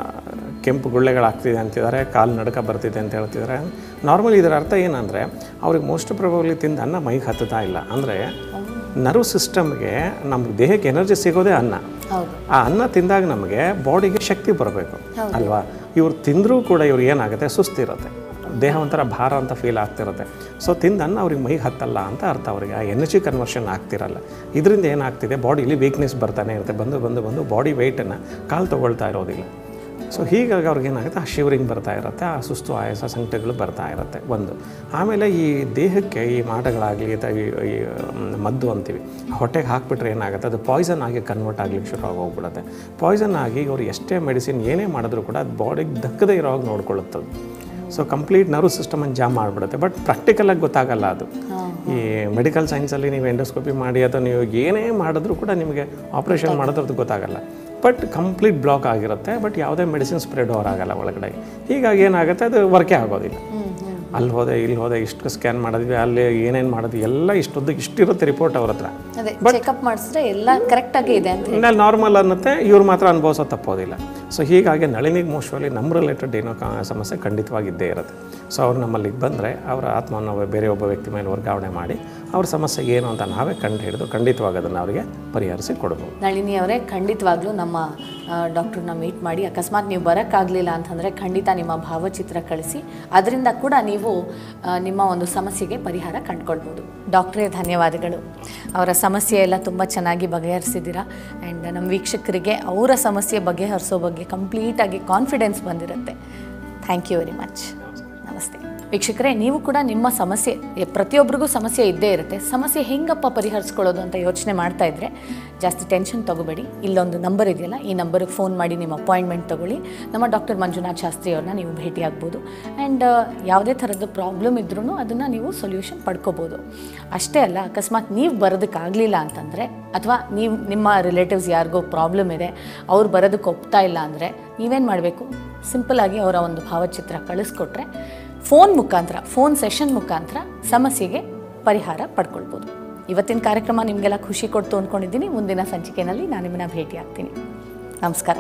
ಕೆಂಪು ಗುಳ್ಳೆಗಳಾಗ್ತಿದೆ ಅಂತಿದ್ದಾರೆ ಕಾಲು ನಡಕ ಬರ್ತಿದೆ ಅಂತ ಹೇಳ್ತಿದ್ದಾರೆ ನಾರ್ಮಲಿ ಇದರ ಅರ್ಥ ಏನಂದರೆ ಅವ್ರಿಗೆ ಮೋಸ್ಟ್ ಪ್ರೊಬಬ್ಲಿ ತಿಂದ ಅನ್ನ ಮೈಗೆ ಹತ್ತುತ್ತಾ ಇಲ್ಲ ಅಂದರೆ ನರ್ವ್ ಸಿಸ್ಟಮ್ಗೆ ನಮ್ಗೆ ದೇಹಕ್ಕೆ ಎನರ್ಜಿ ಸಿಗೋದೇ ಅನ್ನ ಹೌದು ಆ ಅನ್ನ ತಿಂದಾಗ ನಮಗೆ ಬಾಡಿಗೆ ಶಕ್ತಿ ಬರಬೇಕು ಅಲ್ವಾ ಇವ್ರು ತಿಂದರೂ ಕೂಡ ಇವ್ರಿಗೆ ಏನಾಗುತ್ತೆ ಸುಸ್ತಿರುತ್ತೆ ದೇಹ ಒಂಥರ ಭಾರ ಅಂತ ಫೀಲ್ ಆಗ್ತಿರುತ್ತೆ ಸೊ ತಿಂದ ಅನ್ನ ಅವ್ರಿಗೆ ಮೈಗೆ ಹತ್ತಲ್ಲ ಅಂತ ಅರ್ಥ ಅವ್ರಿಗೆ ಆ ಎನರ್ಜಿ ಕನ್ವರ್ಷನ್ ಆಗ್ತಿರಲ್ಲ ಇದರಿಂದ ಏನಾಗ್ತಿದೆ ಬಾಡಿಲಿ ವೀಕ್ನೆಸ್ ಬರ್ತಾನೆ ಇರುತ್ತೆ ಬಂದು ಬಂದು ಬಂದು ಬಾಡಿ ವೆಯ್ಟನ್ನು ಕಾಲು ತೊಗೊಳ್ತಾ ಇರೋದಿಲ್ಲ ಸೊ ಹೀಗಾಗಿ ಅವ್ರಿಗೆ ಏನಾಗುತ್ತೆ ಆ ಶಿವರಿಂಗ್ ಬರ್ತಾ ಇರುತ್ತೆ ಆ ಸುಸ್ತು ಆಯಾಸ ಸಂಕಟಗಳು ಬರ್ತಾ ಇರುತ್ತೆ ಒಂದು ಆಮೇಲೆ ಈ ದೇಹಕ್ಕೆ ಈ ಮಾಟಗಳಾಗಲಿ ಅಥವಾ ಈ ಈ, ಮ್, ಮದ್ದು ಅಂತೀವಿ ಹೊಟ್ಟೆಗೆ ಹಾಕ್ಬಿಟ್ರೆ ಏನಾಗುತ್ತೆ ಅದು ಪಾಯ್ಸನ್ ಆಗಿ ಕನ್ವರ್ಟ್ ಆಗ್ಲಿಕ್ಕೆ ಶುರು ಆಗೋಗ್ಬಿಡುತ್ತೆ ಪಾಯ್ಸನ್ ಆಗಿ ಇವರು ಎಷ್ಟೇ ಮೆಡಿಸಿನ್ ಏನೇ ಮಾಡಿದ್ರು ಕೂಡ ಅದು ಬಾಡಿಗೆ ದಕ್ಕದೇ ಇರೋ ಹಾಗೆ ನೋಡ್ಕೊಳ್ಳುತ್ತದೆ ಸೊ ಕಂಪ್ಲೀಟ್ ನರ್ವ್ ಸಿಸ್ಟಮನ್ನು ಜಾಮ್ ಮಾಡಿಬಿಡುತ್ತೆ ಬಟ್ ಪ್ರಾಕ್ಟಿಕಲಾಗಿ ಗೊತ್ತಾಗಲ್ಲ ಅದು ಈ ಮೆಡಿಕಲ್ ಸೈನ್ಸಲ್ಲಿ ನೀವು ಎಂಡೋಸ್ಕೋಪಿ ಮಾಡಿ ಅಥವಾ ನೀವು ಏನೇ ಮಾಡಿದ್ರೂ ಕೂಡ ನಿಮಗೆ ಆಪ್ರೇಷನ್ ಮಾಡೋದ್ರದ್ದು ಗೊತ್ತಾಗಲ್ಲ ಬಟ್ ಕಂಪ್ಲೀಟ್ ಬ್ಲಾಕ್ ಆಗಿರುತ್ತೆ ಬಟ್ ಯಾವುದೇ ಮೆಡಿಸಿನ್ ಸ್ಪ್ರೆಡ್ ಓವರ್ ಆಗಲ್ಲ ಒಳಗಡೆ ಹೀಗಾಗಿ ಏನಾಗುತ್ತೆ ಅದು ವರ್ಕೇ ಆಗೋದಿಲ್ಲ ಅಲ್ಲಿ ಹೋದೆ ಇಲ್ಲಿ ಹೋದೆ ಇಷ್ಟು ಸ್ಕ್ಯಾನ್ ಮಾಡಿದ್ವಿ ಅಲ್ಲಿ ಏನೇನು ಮಾಡಿದ್ವಿ ಎಲ್ಲ ಇಷ್ಟೊಂದು ಇಷ್ಟಿರುತ್ತೆ ರಿಪೋರ್ಟ್ ಅವ್ರ ಹತ್ರ ಅದೇ ಚೆಕಪ್ ಮಾಡಿಸಿದ್ರೆ ಎಲ್ಲ ಕರೆಕ್ಟಾಗಿ ಇದೆ ಅಂತ ಹೇಳಿ. ಇನ್ನು ನಾರ್ಮಲ್ ಅನ್ನತ್ತೆ ಇವ್ರು ಮಾತ್ರ ಅನುಭವಿಸೋ ತಪ್ಪೋದಿಲ್ಲ ಸೊ ಹೀಗಾಗಿ ನಳಿನಿಗೆ ಮೋಸ್ಟ್ಲಿ ನಮ್ಮ ರಿಲೇಟೆಡ್ ಏನೋ ಕಾ ಸಮಸ್ಯೆ ಖಂಡಿತವಾಗಿ ಇದ್ದೇ ಇರುತ್ತೆ ಸೊ ಅವ್ರು ನಮ್ಮಲ್ಲಿಗೆ ಬಂದರೆ ಅವರ ಆತ್ಮವನ್ನು ಬೇರೆ ಒಬ್ಬ ವ್ಯಕ್ತಿ ಮೇಲೆ ವರ್ಗಾವಣೆ ಮಾಡಿ ಅವ್ರ ಸಮಸ್ಯೆ ಏನು ಅಂತ ನಾವೇ ಕಂಡು ಹಿಡಿದು ಖಂಡಿತವಾಗಿ ಅದನ್ನು ಅವರಿಗೆ ಪರಿಹರಿಸಿ ಕೊಡ್ಬೋದು ನಳಿನಿ ಅವರೇ ಖಂಡಿತವಾಗ್ಲೂ ನಮ್ಮ ಡಾಕ್ಟ್ರನ್ನ ಮೀಟ್ ಮಾಡಿ ಅಕಸ್ಮಾತ್ ನೀವು ಬರೋಕ್ಕಾಗಲಿಲ್ಲ ಅಂತಂದರೆ ಖಂಡಿತ ನಿಮ್ಮ ಭಾವಚಿತ್ರ ಕಳಿಸಿ ಅದರಿಂದ ಕೂಡ ನೀವು ಆ, ನಿಮ್ಮ ಒಂದು ಸಮಸ್ಯೆಗೆ ಪರಿಹಾರ ಕಂಡುಕೊಳ್ಬೋದು ಡಾಕ್ಟ್ರೇ ಧನ್ಯವಾದಗಳು ಅವರ ಸಮಸ್ಯೆ ಎಲ್ಲ ತುಂಬ ಚೆನ್ನಾಗಿ ಬಗೆಹರಿಸಿದ್ದೀರಾ ಆ್ಯಂಡ್ ನಮ್ಮ ವೀಕ್ಷಕರಿಗೆ ಅವರ ಸಮಸ್ಯೆ ಬಗೆಹರಿಸೋ ಬಗ್ಗೆ ಕಂಪ್ಲೀಟಾಗಿ ಕಾನ್ಫಿಡೆನ್ಸ್ ಬಂದಿರುತ್ತೆ ಥ್ಯಾಂಕ್ ಯು ವೆರಿ ಮಚ್ ನಮಸ್ತೆ ವೀಕ್ಷಕರೇ ನೀವು ಕೂಡ ನಿಮ್ಮ ಸಮಸ್ಯೆ ಎ- ಪ್ರತಿಯೊಬ್ಬರಿಗೂ ಸಮಸ್ಯೆ ಇದ್ದೇ ಇರುತ್ತೆ ಸಮಸ್ಯೆ ಹೆಂಗಪ್ಪ ಪರಿಹರಿಸ್ಕೊಳ್ಳೋದು ಅಂತ ಯೋಚನೆ ಮಾಡ್ತಾ ಇದ್ರೆ ಜಾಸ್ತಿ ಟೆನ್ಷನ್ ತಗೋಬೇಡಿ ಇಲ್ಲೊಂದು ನಂಬರ್ ಇದೆಯಲ್ಲ ಈ ನಂಬರಿಗೆ ಫೋನ್ ಮಾಡಿ ನಿಮ್ಮ ಅಪಾಯಿಂಟ್ಮೆಂಟ್ ತಗೊಳ್ಳಿ ನಮ್ಮ ಡಾಕ್ಟರ್ ಮಂಜುನಾಥ್ ಶಾಸ್ತ್ರಿ ಅವ್ರನ್ನ ನೀವು ಭೇಟಿ ಆಗ್ಬೋದು ಆ್ಯಂಡ್ ಯಾವುದೇ ಥರದ ಪ್ರಾಬ್ಲಮ್ ಇದ್ರೂ ಅದನ್ನು ನೀವು ಸೊಲ್ಯೂಷನ್ ಪಡ್ಕೋಬೋದು ಅಷ್ಟೇ ಅಲ್ಲ ಅಕಸ್ಮಾತ್ ನೀವು ಬರೋದಕ್ಕಾಗಲಿಲ್ಲ ಅಂತಂದರೆ ಅಥವಾ ನೀವು ನಿಮ್ಮ ರಿಲೇಟಿವ್ಸ್ ಯಾರಿಗೋ ಪ್ರಾಬ್ಲಮ್ ಇದೆ ಅವ್ರು ಬರೋದಕ್ಕೆ ಒಪ್ತಾ ಇಲ್ಲ ಅಂದರೆ ನೀವೇನು ಮಾಡಬೇಕು ಸಿಂಪಲ್ಲಾಗಿ ಅವರ ಒಂದು ಭಾವಚಿತ್ರ ಕಳಿಸ್ಕೊಟ್ರೆ ಫೋನ್ ಮುಖಾಂತರ ಫೋನ್ ಸೆಷನ್ ಮುಖಾಂತರ ಸಮಸ್ಯೆಗೆ ಪರಿಹಾರ ಪಡ್ಕೊಳ್ಬೋದು ಇವತ್ತಿನ ಕಾರ್ಯಕ್ರಮ ನಿಮಗೆಲ್ಲ ಖುಷಿ ಕೊಡ್ತು ಅಂದ್ಕೊಂಡಿದ್ದೀನಿ ಮುಂದಿನ ಸಂಚಿಕೆಯಲ್ಲಿ ನಾನು ನಿಮ್ಮನ್ನ ಭೇಟಿ ಆಗ್ತೀನಿ ನಮಸ್ಕಾರ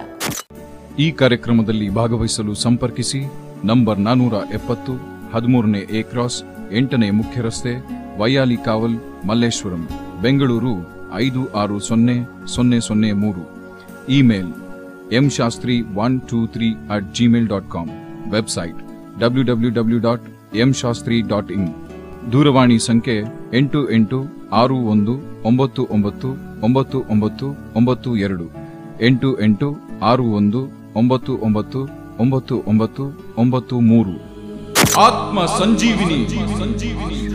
ಈ ಕಾರ್ಯಕ್ರಮದಲ್ಲಿ ಭಾಗವಹಿಸಲು ಸಂಪರ್ಕಿಸಿ ನಂಬರ್ ನಾನೂರ ಎಪ್ಪತ್ತು ಹದಿಮೂರನೇ ಎ ಕ್ರಾಸ್ ಎಂಟನೇ ಮುಖ್ಯ ರಸ್ತೆ ವೈಯಾಲಿ ಕಾವಲ್ ಮಲ್ಲೇಶ್ವರಂ ಬೆಂಗಳೂರು ಐದು ಆರು ಸೊನ್ನೆ ಸೊನ್ನೆ ಸೊನ್ನೆ ಮೂರು email M Shastri one two three at Gmail dot com website W W W dot M Shastri dot in ದೂರವಾಣಿ ಸಂಖ್ಯೆ ಎಂಟು ಎಂಟು ಆರು ಒಂದು ಒಂಬತ್ತು ಒಂಬತ್ತು ಒಂಬತ್ತು ಒಂಬತ್ತು ಒಂಬತ್ತು ಎರಡು ಎಂಟು ಎಂಟು ಆರು ಒಂದು ಒಂಬತ್ತು ಒಂಬತ್ತು ಒಂಬತ್ತು ಒಂಬತ್ತು ಒಂಬತ್ತು ಮೂರು ಆತ್ಮ ಸಂಜೀವಿನಿ ಸಂಜೀವಿನಿ